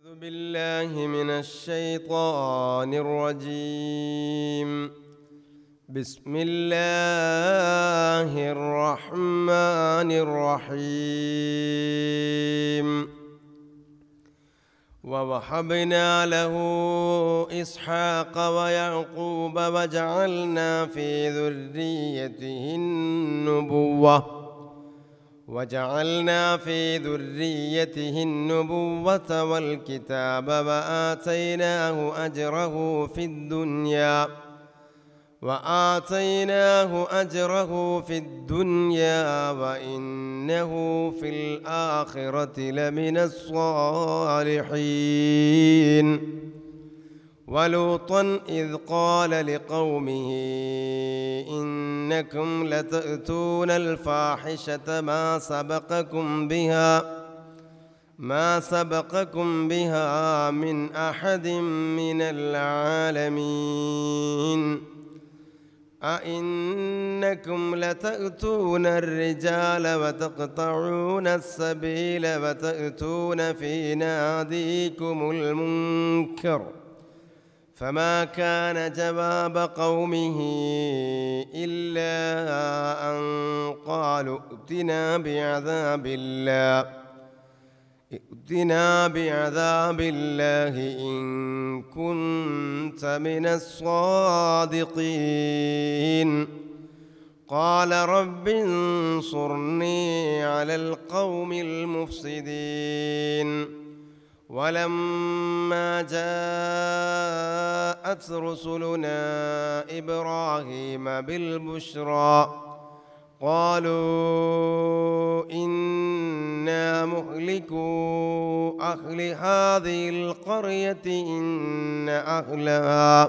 أعوذ بالله من الشيطان الرجيم بسم الله الرحمن الرحيم ووهبنا له إسحاق ويعقوب وجعلنا في ذريته النبوة وجعلنا في ذريته النبوة والكتاب وآتيناه أجره في الدنيا وآتيناه أجره في الدنيا وإنه في الآخرة لمن الصالحين ولوطا إذ قال لقومه إنكم لتأتون الفاحشة ما سبقكم بها ما سبقكم بها من أحد من العالمين أئنكم لتأتون الرجال وتقطعون السبيل وتأتون في ناديكم المنكر فما كان جواب قومه إلا أن قالوا ائتنا بعذاب الله ائتنا بعذاب الله إن كنت من الصادقين قال رب انصرني على القوم المفسدين ولما جاءت رسلنا إبراهيم بالبشرى قالوا إنا مهلكو أهل هذه القرية إن أهلها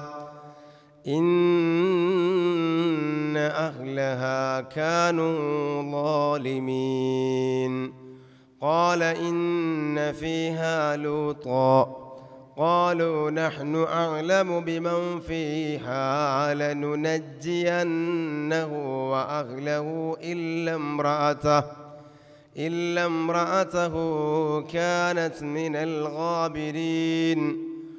إن أهلها كانوا ظالمين قال إن فيها لوطا قالوا نحن أعلم بمن فيها لننجينه وأهله إلا امرأته إلا امرأته كانت من الغابرين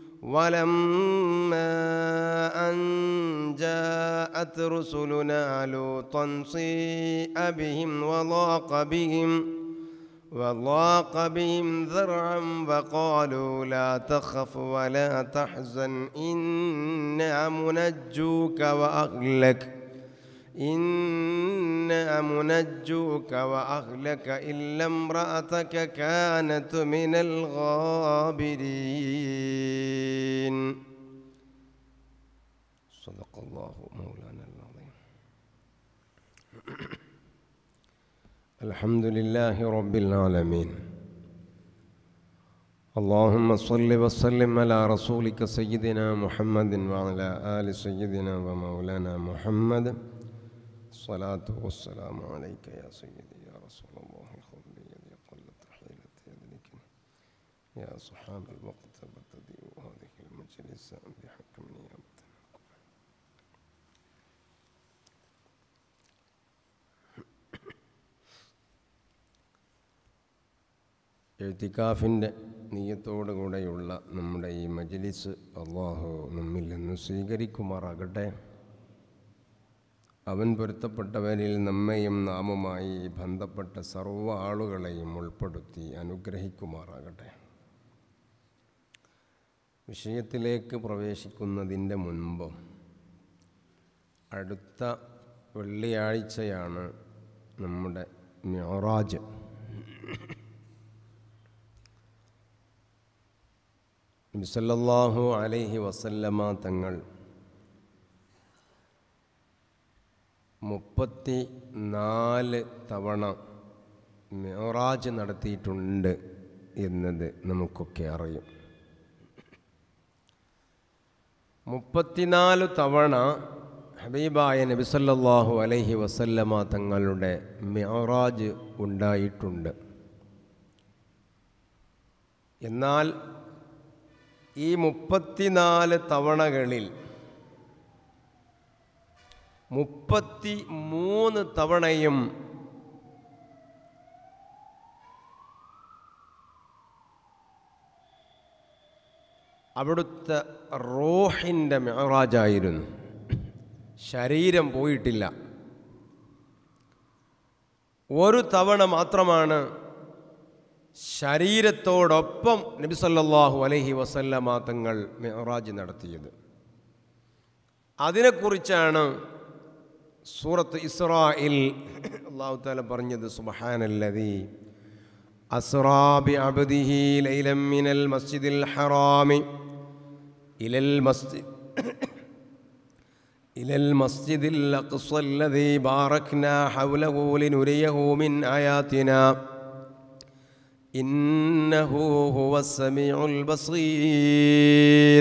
ولما أن جاءت رسلنا لوطا سيء بهم وضاق بهم وضاق بهم ذرعا وقالوا لا تخف ولا تحزن إنا منجوك وأهلك إنا منجوك وأهلك إلا امرأتك كانت من الغابرين صدق الله مولانا العظيم الحمد لله رب العالمين اللهم صل وسلم على رسولك سيدنا محمد وعلى آل سيدنا ومولانا محمد الصلاة والسلام عليك يا سيدي يا رسول الله خذ بيدي قلت حيلة يدرك يا صحاب الوقت ابتدئوا هذه المجلس بحكم نيابة എഴുത്തിക്കാഫിൻ്റെ നീയത്തോടുകൂടെയുള്ള നമ്മുടെ ഈ മജ്ലിസ് അള്ളാഹു നമ്മിൽ നിന്ന് സ്വീകരിക്കുമാറാകട്ടെ അവൻ പൊരുത്തപ്പെട്ടവരിൽ നമ്മയും നാമുമായി ബന്ധപ്പെട്ട സർവ്വ ആളുകളെയും ഉൾപ്പെടുത്തി അനുഗ്രഹിക്കുമാറാകട്ടെ വിഷയത്തിലേക്ക് പ്രവേശിക്കുന്നതിൻ്റെ മുൻപ് അടുത്ത വെള്ളിയാഴ്ചയാണ് നമ്മുടെ മ്യോറാജ് നബിസല്ലാഹു അലൈഹി വസല്ലമ തങ്ങൾ മുപ്പത്തി നാല് തവണ മെഹറാജ് നടത്തിയിട്ടുണ്ട് എന്നത് നമുക്കൊക്കെ അറിയും മുപ്പത്തിനാല് തവണ ഹബീബായ നബിസല്ലാഹു അലൈഹി വസല്ലമ തങ്ങളുടെ മെഹറാജ് ഉണ്ടായിട്ടുണ്ട് എന്നാൽ ഈ മുപ്പത്തിനാല് തവണകളിൽ മുപ്പത്തി മൂന്ന് തവണയും അവിടുത്തെ റോഹിൻ്റെ മെഹറാജായിരുന്നു ശരീരം പോയിട്ടില്ല ഒരു തവണ മാത്രമാണ് ശരീരത്തോടൊപ്പം നബി സല്ലല്ലാഹു അലൈഹി വസല്ലമ തങ്ങൾ മെഹറാജ് നടത്തിയത് അതിനെക്കുറിച്ചാണ് സൂറത്ത് ഇസ്രായിൽ അള്ളാഹു താല പറഞ്ഞത് സുബഹാനല്ലതി അസ്റാബി അബ്ദിഹി ലൈലം മിനൽ മസ്ജിദിൽ ഹറാമി ഇലൽ മസ്ജിദ് إلى المسجد الأقصى الذي باركنا حوله لنريه من آياتنا إنه هو السميع البصير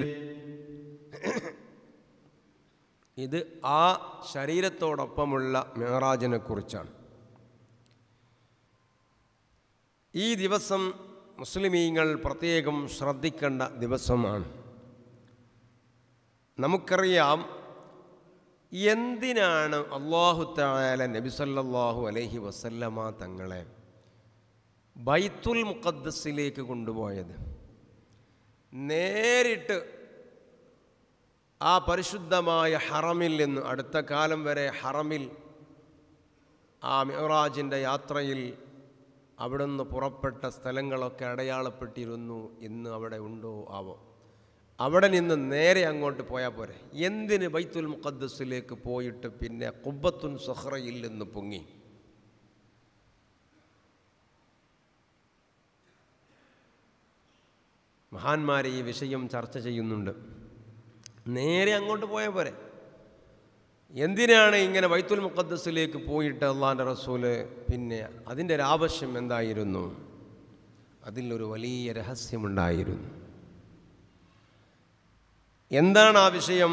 ഇത് ആ ശരീരത്തോടൊപ്പമുള്ള മേറാജിനെ കുറിച്ചാണ് ഈ ദിവസം മുസ്ലിമീങ്ങൾ പ്രത്യേകം ശ്രദ്ധിക്കേണ്ട ദിവസമാണ് നമുക്കറിയാം എന്തിനാണ് അള്ളാഹു താല നബി സല്ലല്ലാഹു അലൈഹി വസല്ലമ തങ്ങളെ ബൈത്തുൽ മുഖദ്ദസിലേക്ക് കൊണ്ടുപോയത് നേരിട്ട് ആ പരിശുദ്ധമായ ഹറമിൽ നിന്ന് അടുത്ത കാലം വരെ ഹറമിൽ ആ മിറാജിൻ്റെ യാത്രയിൽ അവിടുന്ന് പുറപ്പെട്ട സ്ഥലങ്ങളൊക്കെ അടയാളപ്പെട്ടിരുന്നു ഇന്ന് അവിടെ ഉണ്ടോ ആവോ അവിടെ നിന്ന് നേരെ അങ്ങോട്ട് പോയാൽ പോരെ എന്തിന് ബൈത്തുൽ മുഖദ്ദസിലേക്ക് പോയിട്ട് പിന്നെ കുബ്ബത്തുൻ സഹ്റയിൽ നിന്ന് പൊങ്ങി മഹാന്മാരെ ഈ വിഷയം ചർച്ച ചെയ്യുന്നുണ്ട് നേരെ അങ്ങോട്ട് പോയാൽ പോരെ എന്തിനാണ് ഇങ്ങനെ ബൈത്തുൽ മുഖദ്ദസിലേക്ക് പോയിട്ട് അള്ളാൻ്റെ റസൂല് പിന്നെ അതിൻ്റെ ഒരു ആവശ്യം എന്തായിരുന്നു അതിലൊരു വലിയ രഹസ്യമുണ്ടായിരുന്നു എന്താണ് ആ വിഷയം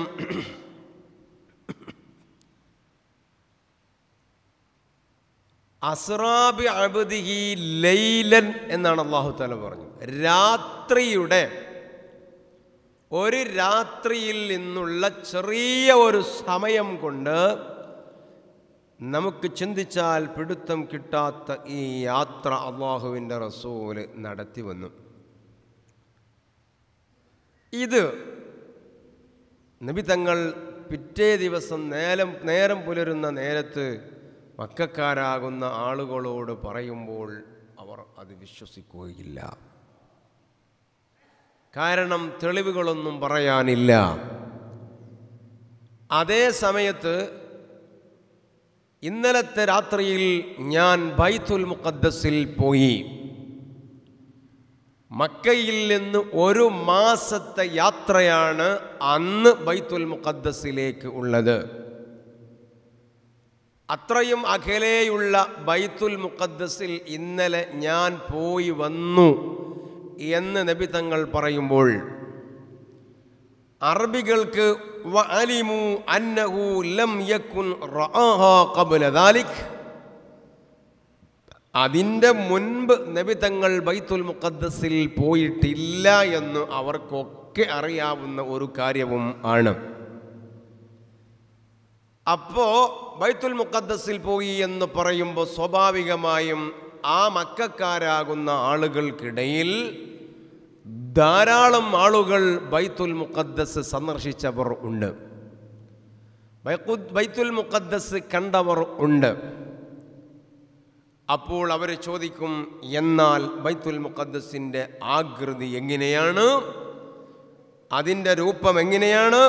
അസ്റാബി അബദിഹി ലൈലൻ എന്നാണ് അള്ളാഹു താല പറഞ്ഞത് രാത്രിയുടെ ഒരു രാത്രിയിൽ നിന്നുള്ള ചെറിയ ഒരു സമയം കൊണ്ട് നമുക്ക് ചിന്തിച്ചാൽ പിടുത്തം കിട്ടാത്ത ഈ യാത്ര അള്ളാഹുവിൻ്റെ റസൂല് നടത്തി വന്നു ഇത് നബി തങ്ങൾ പിറ്റേ ദിവസം നേരം നേരം പുലരുന്ന നേരത്ത് മക്കാരാകുന്ന ആളുകളോട് പറയുമ്പോൾ അവർ അത് വിശ്വസിക്കുകയില്ല കാരണം തെളിവുകളൊന്നും പറയാനില്ല അതേ സമയത്ത് ഇന്നലത്തെ രാത്രിയിൽ ഞാൻ ബൈത്തുൽ മുഖദ്ദസിൽ പോയി മക്കയിൽ നിന്ന് ഒരു മാസത്തെ യാത്രയാണ് അന്ന് ബൈത്തുൽ മുഖദ്ദസിലേക്ക് ഉള്ളത് അത്രയും അകലെയുള്ള ബൈത്തുൽ മുഖദ്ദസിൽ ഇന്നലെ ഞാൻ പോയി വന്നു എന്ന് നബി തങ്ങൾ പറയുമ്പോൾ അറബികൾക്ക് വഅലിമു അന്നഹു ലം യക്കുൻ റആഹാ ഖബ്ല ദാലിക് അതിൻ്റെ മുൻപ് നബി തങ്ങൾ ബൈത്തുൽ മുഖദ്ദസിൽ പോയിട്ടില്ല എന്ന് അവർക്കൊക്കെ അറിയാവുന്ന ഒരു കാര്യവും ആണ് അപ്പോ ബൈത്തുൽ മുഖദ്ദസിൽ പോയി എന്ന് പറയുമ്പോൾ സ്വാഭാവികമായും ആ മക്കാരാകുന്ന ആളുകൾക്കിടയിൽ ധാരാളം ആളുകൾ ബൈത്തുൽ മുഖദ്ദസ് സന്ദർശിച്ചവർ ഉണ്ട് ബൈഖു- ബൈത്തുൽ മുഖദ്ദസ് കണ്ടവർ ഉണ്ട് അപ്പോൾ അവർ ചോദിക്കും എന്നാൽ ബൈത്തുൽ മുഖദ്ദസിൻ്റെ ആകൃതി എങ്ങനെയാണ് അതിൻ്റെ രൂപം എങ്ങനെയാണ്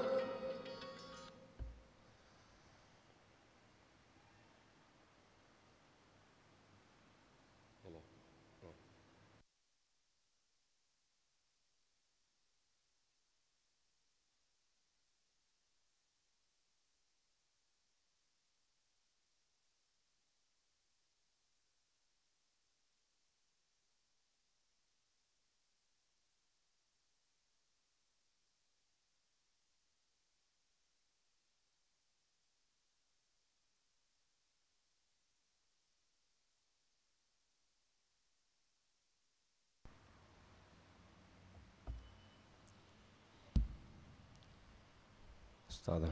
ഉസ്താദ്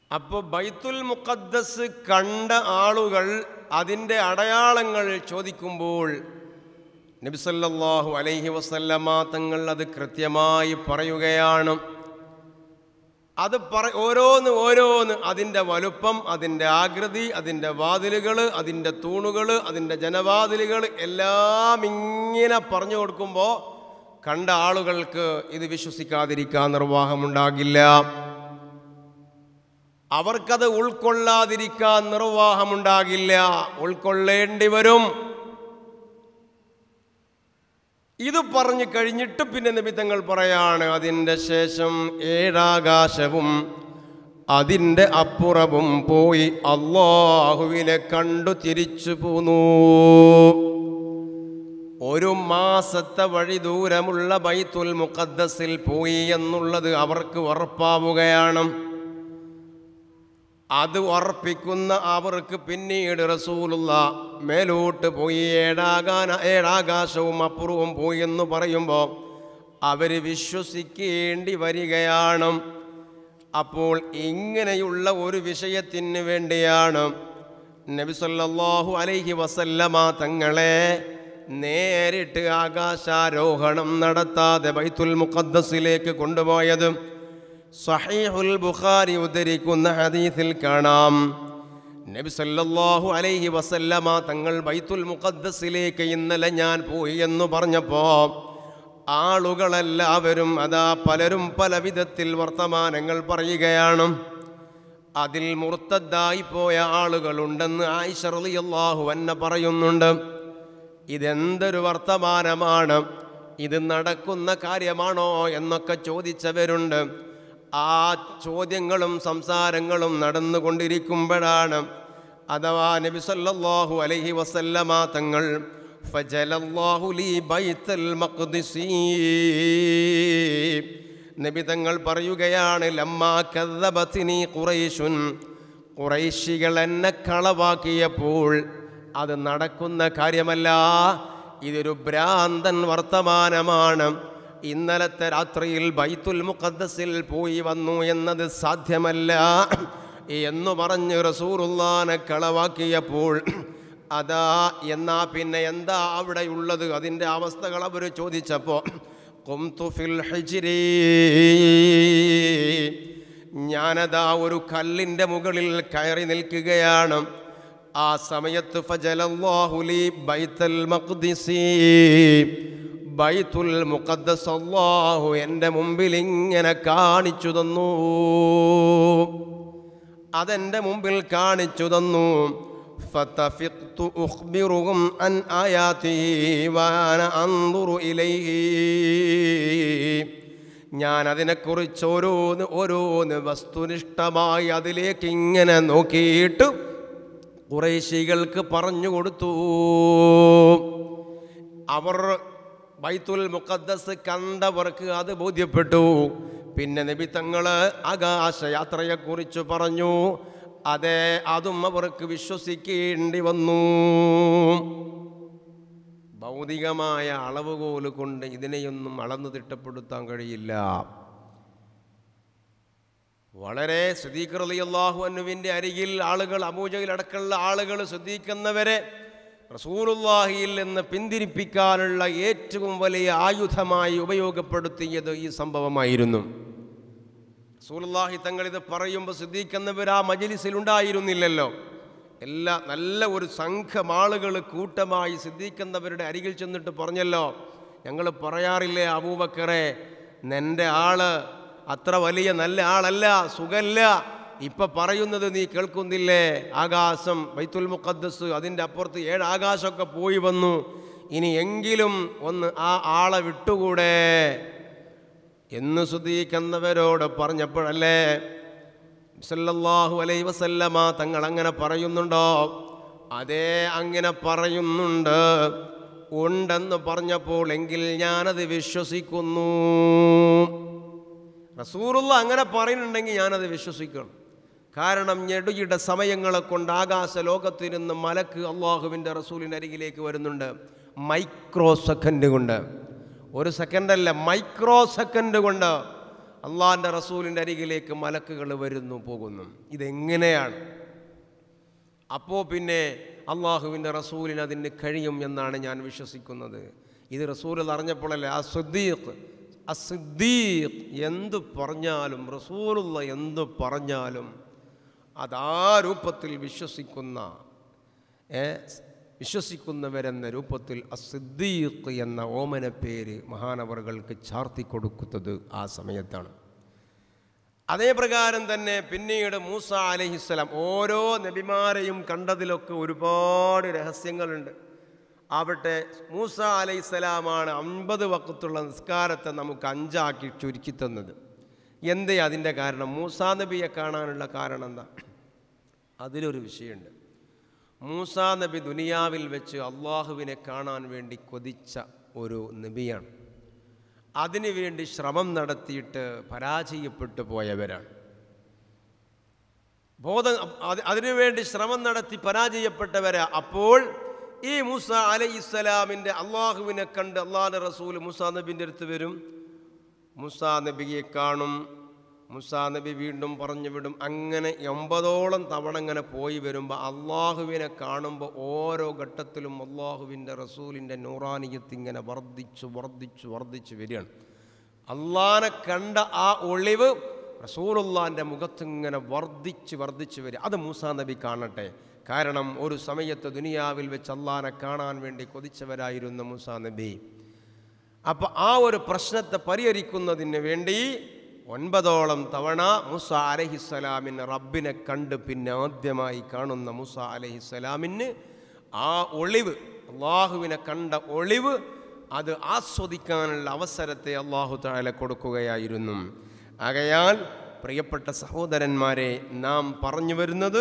അപ്പോൾ ബൈത്തുൽ മുഖദ്ദസ് കണ്ട ആളുകൾ അതിൻ്റെ അടയാളങ്ങൾ ചോദിക്കുമ്പോൾ നബിസല്ലാഹു അലൈഹി വസല്ലമ തങ്ങൾ അത് കൃത്യമായി പറയുകയാണ് അത് പറ ഓരോന്ന് ഓരോന്ന് അതിൻ്റെ വലുപ്പം അതിൻ്റെ ആകൃതി അതിൻ്റെ വാതിലുകൾ അതിൻ്റെ തൂണുകൾ അതിൻ്റെ ജനവാതിലുകൾ എല്ലാം ഇങ്ങനെ പറഞ്ഞു കൊടുക്കുമ്പോൾ കണ്ട ആളുകൾക്ക് ഇത് വിശ്വസിക്കാതിരിക്കാൻ നിർവാഹമുണ്ടാകില്ല അവർക്കത് ഉൾക്കൊള്ളാതിരിക്കാൻ നിർവാഹമുണ്ടാകില്ല ഉൾക്കൊള്ളേണ്ടി വരും ഇത് പറഞ്ഞു കഴിഞ്ഞിട്ട് പിന്നെ നിമിത്തങ്ങൾ പറയാണ് അതിൻ്റെ ശേഷം ഏഴാകാശവും അതിൻ്റെ അപ്പുറവും പോയി അള്ളാഹുവിനെ കണ്ടു തിരിച്ചു പോന്നു ഒരു മാസത്തെ വഴി ദൂരമുള്ള ബൈത്തുൽ മുഖദ്ദസിൽ പോയി എന്നുള്ളത് അവർക്ക് ഉറപ്പാവുകയാണ് അത് ഉറപ്പിക്കുന്ന അവർക്ക് പിന്നീട് റസൂലുള്ള മേലോട്ട് പോയി ഏഴാകാന ഏഴാകാശവും അപ്പുറവും പോയി എന്ന് പറയുമ്പോൾ അവർ വിശ്വസിക്കേണ്ടി വരികയാണ് അപ്പോൾ ഇങ്ങനെയുള്ള ഒരു വിഷയത്തിന് വേണ്ടിയാണ് നബി സല്ലല്ലാഹു അലൈഹി വസല്ലമ തങ്ങളെ നേരിട്ട് ആകാശാരോഹണം നടത്താതെ ബൈത്തുൽ മുഖദ്ദസിലേക്ക് കൊണ്ടുപോയത് സഹീഹുൽ ബുഖാരി ഉദ്ധരിക്കുന്ന ഹദീസിൽ കാണാം നബി സല്ലല്ലാഹു അലൈഹി വസല്ലമ തങ്ങൾ ബൈത്തുൽ മുഖദ്ദസിലേക്ക് ഇന്നലെ ഞാൻ പോയി എന്ന് പറഞ്ഞപ്പോൾ ആളുകളെല്ലാവരും അതാ പലരും പല വിധത്തിൽ വർത്തമാനങ്ങൾ പറയുകയാണ് അതിൽ മുർത്തദ്ദായി പോയ ആളുകളുണ്ടെന്ന് ആയിഷ റളിയല്ലാഹു അന്ന പറയുന്നുണ്ട് ഇതെന്തൊരു വർത്തമാനമാണ് ഇത് നടക്കുന്ന കാര്യമാണോ എന്നൊക്കെ ചോദിച്ചവരുണ്ട് ആ ചോദ്യങ്ങളും സംസാരങ്ങളും നടന്നുകൊണ്ടിരിക്കുമ്പോഴാണ് അഥവാ നബി സല്ലല്ലാഹു അലൈഹി വസല്ലമ തങ്ങൾ ഫജലല്ലാഹു ലീ ബൈത്തൽ മഖ്ദിസീ നബി തങ്ങൾ പറയുകയാണ് ലമ്മാ കദ്ദബത്തിനി ഖുറൈശുൻ ഖുറൈശികൾ എന്നെ കളവാക്കിയപ്പോൾ അത് നടക്കുന്ന കാര്യമല്ല ഇതൊരു ഭ്രാന്തൻ വർത്തമാനമാണ് ഇന്നലത്തെ രാത്രിയിൽ ബൈത്തുൽ മുഖദ്ദസിൽ പോയി വന്നു എന്നത് സാധ്യമല്ല എന്ന് പറഞ്ഞ് റസൂറുല്ലാനെ കളവാക്കിയപ്പോൾ അതാ എന്നാ പിന്നെ എന്താ അവിടെയുള്ളത് അതിൻ്റെ അവസ്ഥകൾ അവർ ചോദിച്ചപ്പോൾ കുംതു ഫിൽ ഹിജ്രി ഞാനതാ ഒരു കല്ലിൻ്റെ മുകളിൽ കയറി നിൽക്കുകയാണ് ആ സമയത്ത് ഫജലല്ലാഹു ലീ ബൈത്തൽ മഖ്ദിസി ബൈത്തുൽ മുഖദ്ദസ് അല്ലാഹു എൻ്റെ മുമ്പിൽ ഇങ്ങനെ കാണിച്ചു തന്നു അതെൻ്റെ മുമ്പിൽ കാണിച്ചു തന്നു فطفقت أخبرهم عن آياته وأنا أنظر إليه ഞാൻ അതിനെക്കുറിച്ച് ഓരോന്ന് ഓരോന്ന് വസ്തുനിഷ്ഠമായി അതിലേക്ക് ഇങ്ങനെ നോക്കിയിട്ട് കുറേശികൾക്ക് പറഞ്ഞു കൊടുത്തു അവർ ബൈത്തുൽ മുഖദ്ദസ് കണ്ടവർക്ക് അത് ബോധ്യപ്പെട്ടു പിന്നെ നബി തങ്ങൾ ആകാശയാത്രയെക്കുറിച്ച് പറഞ്ഞു അതെ അതും അവർക്ക് വിശ്വസിക്കേണ്ടി വന്നു ഭൗതികമായ അളവുകോൽ കൊണ്ട് ഇതിനെയൊന്നും അളന്നു തിട്ടപ്പെടുത്താൻ കഴിയില്ല വളരെ സുദീഖ്റലിയല്ലാഹു അനുവിൻ്റെ അരികിൽ ആളുകൾ അബൂജയിൽ അടക്കമുള്ള ആളുകൾ ശ്രദ്ധിക്കുന്നവരെ റസൂലുല്ലാഹിയിൽ നിന്ന് പിന്തിരിപ്പിക്കാനുള്ള ഏറ്റവും വലിയ ആയുധമായി ഉപയോഗപ്പെടുത്തിയത് ഈ സംഭവമായിരുന്നു റസൂലുള്ളാഹി തങ്ങൾ ഇത് പറയുമ്പോൾ സിദ്ദീഖെന്നവർ ആ മജലിസിൽ ഉണ്ടായിരുന്നില്ലല്ലോ എല്ലാ നല്ല ഒരു സംഘം ആളുകൾ കൂട്ടമായി സിദ്ദീഖെന്നവരുടെ അരികിൽ ചെന്നിട്ട് പറഞ്ഞല്ലോ ഞങ്ങൾ പറയാറില്ലേ അബൂബക്കറെ നിൻ്റെ ആള് അത്ര വലിയ നല്ല ആളല്ല സുഖല്ല ഇപ്പൊ പറയുന്നത് നീ കേൾക്കുന്നില്ലേ ആകാശം ബൈത്തുൽ മുഖദ്ദസ് അതിൻ്റെ അപ്പുറത്ത് ഏഴ് ആകാശമൊക്കെ പോയി വന്നു ഇനി എങ്കിലും ഒന്ന് ആ ആളെ വിട്ടുകൂടെ എന്ന് സുദീഖെന്നവരോട് പറഞ്ഞപ്പോഴല്ലേ സല്ലല്ലാഹു അലൈ വസല്ലമ തങ്ങൾ അങ്ങനെ പറയുന്നുണ്ടോ അതേ അങ്ങനെ പറയുന്നുണ്ട് ഉണ്ടെന്ന് പറഞ്ഞപ്പോൾ എങ്കിൽ ഞാനത് വിശ്വസിക്കുന്നു റസൂറുള്ള അങ്ങനെ പറയുന്നുണ്ടെങ്കിൽ ഞാനത് വിശ്വസിക്കണം കാരണം ഞെടുകിയുടെ സമയങ്ങളെ കൊണ്ട് ആകാശ ലോകത്തിരുന്ന് മലക്ക് അള്ളാഹുവിൻ്റെ റസൂലിൻ്റെ അരികിലേക്ക് വരുന്നുണ്ട് മൈക്രോ സെക്കൻഡ് കൊണ്ട് ഒരു സെക്കൻഡല്ല മൈക്രോ സെക്കൻഡ് കൊണ്ട് അള്ളാഹിൻ്റെ റസൂലിൻ്റെ അരികിലേക്ക് മലക്കുകൾ വരുന്നു പോകുന്നു ഇതെങ്ങനെയാണ് അപ്പോൾ പിന്നെ അള്ളാഹുവിൻ്റെ റസൂലിന് അതിന് കഴിയും എന്നാണ് ഞാൻ വിശ്വസിക്കുന്നത് ഇത് റസൂൽ അറിഞ്ഞപ്പോഴല്ലേ ആ സുദ്ദീഖ് അസിദ്ദീഖ് എന്ത് പറഞ്ഞാലും റസൂലുള്ള എന്ത് പറഞ്ഞാലും അതാ രൂപത്തിൽ വിശ്വസിക്കുന്ന ഏ, വിശ്വസിക്കുന്നവരെന്ന രൂപത്തിൽ അസിദ്ദീഖ് എന്ന ഓമന പേര് മഹാനവറുകൾക്ക് ചാർത്തി കൊടുക്കുന്നത് ആ സമയത്താണ് അതേ പ്രകാരം തന്നെ പിന്നീട് മൂസ അലഹിസ്സലാം ഓരോ നബിമാരെയും കണ്ടതിലൊക്കെ ഒരുപാട് രഹസ്യങ്ങളുണ്ട് ആവട്ടെ മൂസ അലൈഹിസ്സലാമാണ് അമ്പത് വക്കത്തുള്ള നിസ്കാരത്തെ നമുക്ക് അഞ്ചാക്കി ചുരുക്കി തന്നത് എന്തേ അതിൻ്റെ കാരണം മൂസാ നബിയെ കാണാനുള്ള കാരണം എന്താ അതിലൊരു വിഷയമുണ്ട് മൂസാ നബി ദുനിയാവിൽ വെച്ച് അള്ളാഹുവിനെ കാണാൻ വേണ്ടി കൊതിച്ച ഒരു നബിയാണ് അതിനുവേണ്ടി ശ്രമം നടത്തിയിട്ട് പരാജയപ്പെട്ടു പോയവരാണ് ബോധം അത് അതിനുവേണ്ടി ശ്രമം നടത്തി പരാജയപ്പെട്ടവരാ അപ്പോൾ ഈ മൂസ അലൈഹി ഇസ്ലാമിൻ്റെ അള്ളാഹുവിനെ കണ്ട് അള്ളാഹുൻ്റെ റസൂൽ മൂസാ നബിൻ്റെ അടുത്ത് വരും മൂസാ നബിയെ കാണും മൂസാ നബി വീണ്ടും പറഞ്ഞു വിടും അങ്ങനെ എൺപതോളം തവണ ഇങ്ങനെ പോയി വരുമ്പോൾ അള്ളാഹുവിനെ കാണുമ്പോൾ ഓരോ ഘട്ടത്തിലും അള്ളാഹുവിൻ്റെ റസൂലിൻ്റെ നൂറാനിയത്ത് ഇങ്ങനെ വർദ്ധിച്ചു വർദ്ധിച്ചു വർദ്ധിച്ചു വരികയാണ് അള്ളാനെ കണ്ട ആ ഒളിവ് റസൂലുള്ളാൻ്റെ മുഖത്ത് ഇങ്ങനെ വർദ്ധിച്ച് വർദ്ധിച്ച് വരിക അത് മൂസാ നബി കാണട്ടെ കാരണം ഒരു സമയത്ത് ദുനിയാവിൽ വെച്ച് അള്ളാനെ കാണാൻ വേണ്ടി കൊതിച്ചവരായിരുന്നു മൂസാ നബി അപ്പോൾ ആ ഒരു പ്രശ്നത്തെ പരിഹരിക്കുന്നതിന് വേണ്ടി ഒൻപതോളം തവണ മുസ അലഹിസ്സലാമിന് റബ്ബിനെ കണ്ട് പിന്നെ ആദ്യമായി കാണുന്ന മുസ അലഹിസ്സലാമിന് ആ ഒളിവ് അള്ളാഹുവിനെ കണ്ട ഒളിവ് അത് ആസ്വദിക്കാനുള്ള അവസരത്തെ അള്ളാഹു താല കൊടുക്കുകയായിരുന്നു ആകയാൽ പ്രിയപ്പെട്ട സഹോദരന്മാരെ നാം പറഞ്ഞു വരുന്നത്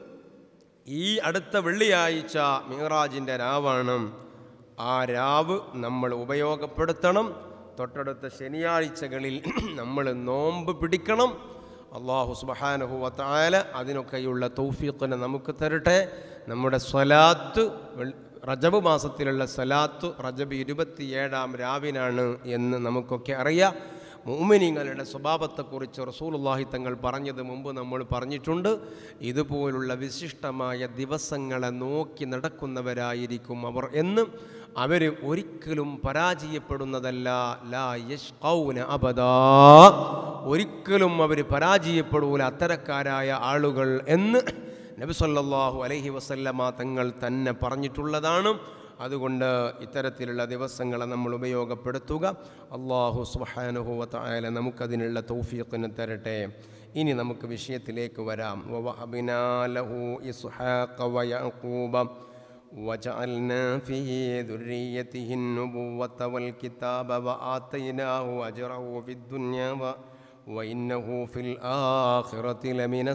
ഈ അടുത്ത വെള്ളിയാഴ്ച മീറാജിൻ്റെ രാവാണ് ആ രാവ് നമ്മൾ ഉപയോഗപ്പെടുത്തണം തൊട്ടടുത്ത ശനിയാഴ്ചകളിൽ നമ്മൾ നോമ്പ് പിടിക്കണം അള്ളാഹു സുബഹാനഹു വത്തായ അതിനൊക്കെയുള്ള തൗഫീഖിനെ നമുക്ക് തരട്ടെ നമ്മുടെ സ്വലാത്ത് വെൾ- റജബ് മാസത്തിലുള്ള സ്വലാത്ത് റജബ് ഇരുപത്തിയേഴാം രാവിനാണ് എന്ന് നമുക്കൊക്കെ അറിയാം മൂമിനിങ്ങളുടെ സ്വഭാവത്തെക്കുറിച്ച് റസൂലുള്ളാഹി തങ്ങൾ പറഞ്ഞത് മുമ്പ് നമ്മൾ പറഞ്ഞിട്ടുണ്ട് ഇതുപോലുള്ള വിശിഷ്ടമായ ദിവസങ്ങളെ നോക്കി നടക്കുന്നവരായിരിക്കും അവർ എന്ന് അവർ ഒരിക്കലും പരാജയപ്പെടുന്നതല്ല ലാ യഷ്കൗന അബദാ ഒരിക്കലും അവർ പരാജയപ്പെടൂല അത്തരക്കാരായ ആളുകൾ എന്ന് നബി സല്ലല്ലാഹു അലൈഹി വസല്ലമ തങ്ങൾ തന്നെ പറഞ്ഞിട്ടുള്ളതാണ് അതുകൊണ്ട് ഇത്തരത്തിലുള്ള ദിവസങ്ങളെ നമ്മൾ ഉപയോഗപ്പെടുത്തുക അള്ളാഹു സുബ്ഹാനഹു വതആല നമുക്കതിനുള്ള തൗഫീഖിന് തരട്ടെ ഇനി നമുക്ക് വിഷയത്തിലേക്ക് വരാം വവഹബിനാ ലഹു ഇസ്ഹാഖ വയഅഖൂബ وجعلنا في ذريته النبوة والكتاب وآتيناه أجره في الدنيا و- وإنه في الآخرة لمن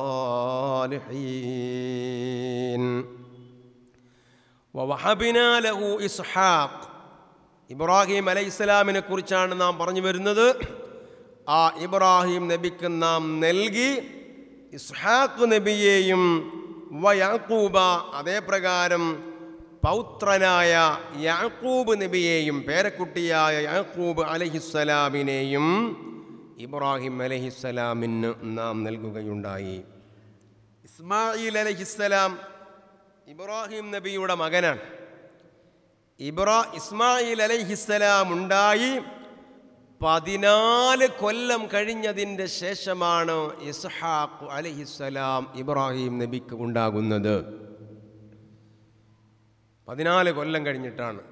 الصالحين വവഹബിനാ ലഹു ഇസ്ഹാഖ് ഇബ്രാഹിം അലൈഹിസ്സലാമിനെ കുറിച്ചാണ് നാം പറഞ്ഞു വരുന്നത് ആ ഇബ്രാഹിം നബിക്ക് നാം നൽകി ഇസ്ഹാഖ് നബിയെയും വയാക്കൂബ അതേപ്രകാരം പൗത്രനായ യാക്കൂബ് നബിയെയും പേരക്കുട്ടിയായ യാക്കൂബ് അലഹിസ്സലാമിനെയും ഇബ്രാഹിം അലഹിസ്സലാമിന് നാം നൽകുകയുണ്ടായി ഇസ്മായിൽ അലഹിസ്സലാം ഇബ്രാഹിം നബിയുടെ മകനാണ് ഇബ്രാ ഇസ്മായിൽ അലൈഹിസ്സലാം ഉണ്ടായി പതിനാല് കൊല്ലം കഴിഞ്ഞതിൻ്റെ ശേഷമാണ് ഇസ്ഹാഖ് അലഹിസ്സലാം ഇബ്രാഹിം നബിക്ക് ഉണ്ടാകുന്നത് പതിനാല് കൊല്ലം കഴിഞ്ഞിട്ടാണ്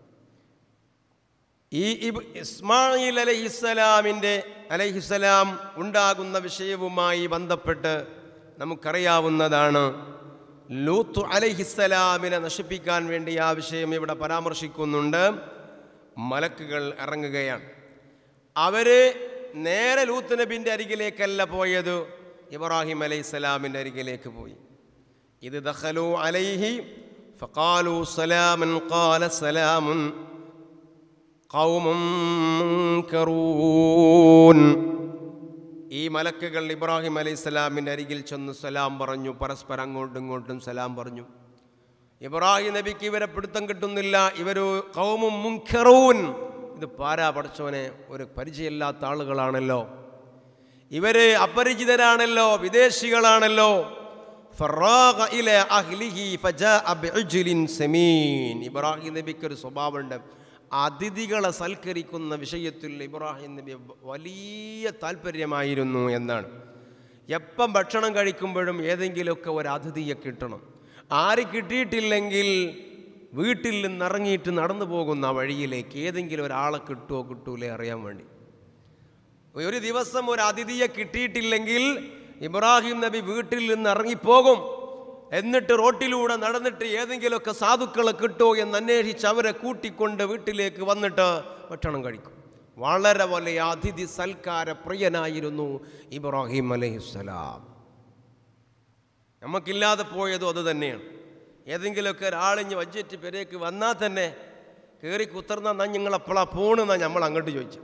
ഈ ഇബ് ഇസ്മായിൽ അലഹിസ്സലാമിൻ്റെ അലഹിസ്സലാം ഉണ്ടാകുന്ന വിഷയവുമായി ബന്ധപ്പെട്ട് നമുക്കറിയാവുന്നതാണ് ലൂത്ത് അലഹിസ്സലാമിനെ നശിപ്പിക്കാൻ വേണ്ടി ആ വിഷയം ഇവിടെ പരാമർശിക്കുന്നുണ്ട് മലക്കുകൾ ഇറങ്ങുകയാണ് അവർ നേരെ ലൂത്ത് നബിൻ്റെ അരികിലേക്കല്ല പോയത് ഇബ്രാഹിം അലൈഹിസ്സലാമിൻ്റെ അരികിലേക്ക് പോയി ഇത് ദഖലു അലൈഹി ഫഖാലു സലാമൻ ഖാല സലാമുൻ ഖൗമും മുൻകറൂൻ ഈ മലക്കുകൾ ഇബ്രാഹിം അലൈഹി സ്വലാമിൻ്റെ അരികിൽ ചെന്ന് സലാം പറഞ്ഞു പരസ്പരം അങ്ങോട്ടും ഇങ്ങോട്ടും സലാം പറഞ്ഞു ഇബ്രാഹിം നബിക്ക് ഇവരെ പിടുത്തം കിട്ടുന്നില്ല ഇവർ കൗമും മുൻഖറൂൻ ഇത് പാരാ പഠിച്ചവനെ ഒരു പരിചയമില്ലാത്ത ആളുകളാണല്ലോ ഇവര് അപരിചിതരാണല്ലോ വിദേശികളാണല്ലോ ഫറാഗ ഇല അഹ്ലിഹി ഫജാഅ ബിഉജ്ലിൻ സമീൻ ഇബ്രാഹിം നബിക്ക് ഒരു സ്വഭാവമുണ്ട് അതിഥികളെ സൽക്കരിക്കുന്ന വിഷയത്തിൽ ഇബ്രാഹിം നബി വലിയ താല്പര്യമായിരുന്നു എന്നാണ് എപ്പം ഭക്ഷണം കഴിക്കുമ്പോഴും ഏതെങ്കിലുമൊക്കെ ഒരു അതിഥിയെ കിട്ടണം ആര് കിട്ടിയിട്ടില്ലെങ്കിൽ വീട്ടിൽ നിന്ന് ഇറങ്ങിയിട്ട് നടന്നു പോകുന്ന വഴിയിലേക്ക് ഏതെങ്കിലും ഒരാളെ കിട്ടുമോ കിട്ടൂലേ അറിയാൻ വേണ്ടി ഒരു ദിവസം ഒരു അതിഥിയെ കിട്ടിയിട്ടില്ലെങ്കിൽ ഇബ്രാഹിം നബി വീട്ടിൽ നിന്ന് ഇറങ്ങിപ്പോകും എന്നിട്ട് റോട്ടിലൂടെ നടന്നിട്ട് ഏതെങ്കിലുമൊക്കെ സാധുക്കളെ കിട്ടുമോ എന്ന് അന്വേഷിച്ച് അവരെ കൂട്ടിക്കൊണ്ട് വീട്ടിലേക്ക് വന്നിട്ട് ഭക്ഷണം കഴിക്കും വളരെ വലിയ അതിഥി സൽക്കാര പ്രിയനായിരുന്നു ഇബ്രാഹിം അലൈഹിസ്സലാം നമുക്കില്ലാതെ പോയതും അത് തന്നെയാണ് ഏതെങ്കിലുമൊക്കെ ഒരാളിഞ്ഞ് വജ്ജറ്റ് പെരേക്ക് വന്നാൽ തന്നെ കയറി കുത്തർന്ന എന്നാ നിങ്ങൾ എപ്പോഴാ പോണെന്നാ നമ്മൾ അങ്ങോട്ട് ചോദിച്ചു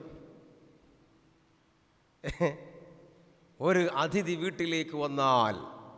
ഒരു അതിഥി വീട്ടിലേക്ക് വന്നാൽ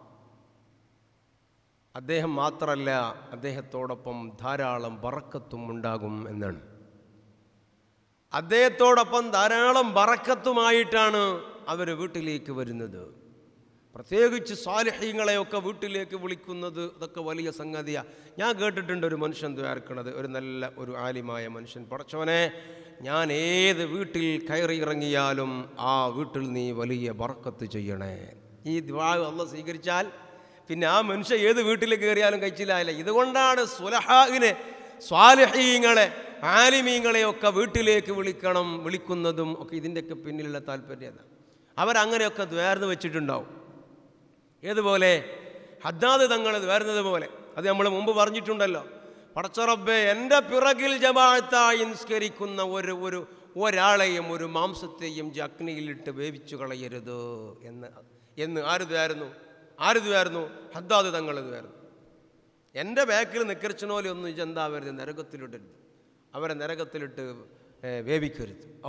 അദ്ദേഹം മാത്രമല്ല അദ്ദേഹത്തോടൊപ്പം ധാരാളം വറക്കത്തും ഉണ്ടാകും എന്നാണ് അദ്ദേഹത്തോടൊപ്പം ധാരാളം വറക്കത്തുമായിട്ടാണ് അവർ വീട്ടിലേക്ക് വരുന്നത് പ്രത്യേകിച്ച് സാലിഹ്യങ്ങളെയൊക്കെ വീട്ടിലേക്ക് വിളിക്കുന്നത് ഇതൊക്കെ വലിയ സംഗതിയാണ് ഞാൻ കേട്ടിട്ടുണ്ട് ഒരു മനുഷ്യൻ ദ്വാർക്കണത് ഒരു നല്ല ഒരു ആലിമായ മനുഷ്യൻ പടച്ചവനെ ഞാൻ ഏത് വീട്ടിൽ കയറി ഇറങ്ങിയാലും ആ വീട്ടിൽ നീ വലിയ ബറക്കത്ത് ചെയ്യണേ ഈ ദ്വാ അല്ല സ്വീകരിച്ചാൽ പിന്നെ ആ മനുഷ്യൻ ഏത് വീട്ടിൽ കയറിയാലും കഴിച്ചില്ല ഇതുകൊണ്ടാണ് സുലഹാവിനെ സ്വാലിഹീങ്ങളെ ആലിമീങ്ങളെയൊക്കെ വീട്ടിലേക്ക് വിളിക്കണം വിളിക്കുന്നതും ഒക്കെ ഇതിൻ്റെയൊക്കെ പിന്നിലുള്ള താല്പര്യത അവരങ്ങനെയൊക്കെ ദ്വാർന്ന് വെച്ചിട്ടുണ്ടാവും ഏതുപോലെ ഹദ്ദാദ് തങ്ങൾ വരുന്നത് പോലെ അത് നമ്മൾ മുമ്പ് പറഞ്ഞിട്ടുണ്ടല്ലോ പടച്ചറബെ എൻ്റെ പിറകിൽ ജമാഅത്തായി നിസ്കരിക്കുന്ന ഒരു ഒരു ഒരാളെയും ഒരു മാംസത്തെയും ജഗ്നിയിലിട്ട് വേവിച്ചു കളയരുത് എന്ന് എന്ന് ആരുതായിരുന്നു ആരുതായിരുന്നു ഹദ്ദാദ് തങ്ങൾ ഇതുവായിരുന്നു എൻ്റെ ബാക്കിൽ നിക്കറിച്ചനോലെ ഒന്നും ഇജെന്താവരുത് നരകത്തിലിടരുത് അവരെ നരകത്തിലിട്ട് ഏ, വേവിക്കരുത് ഓ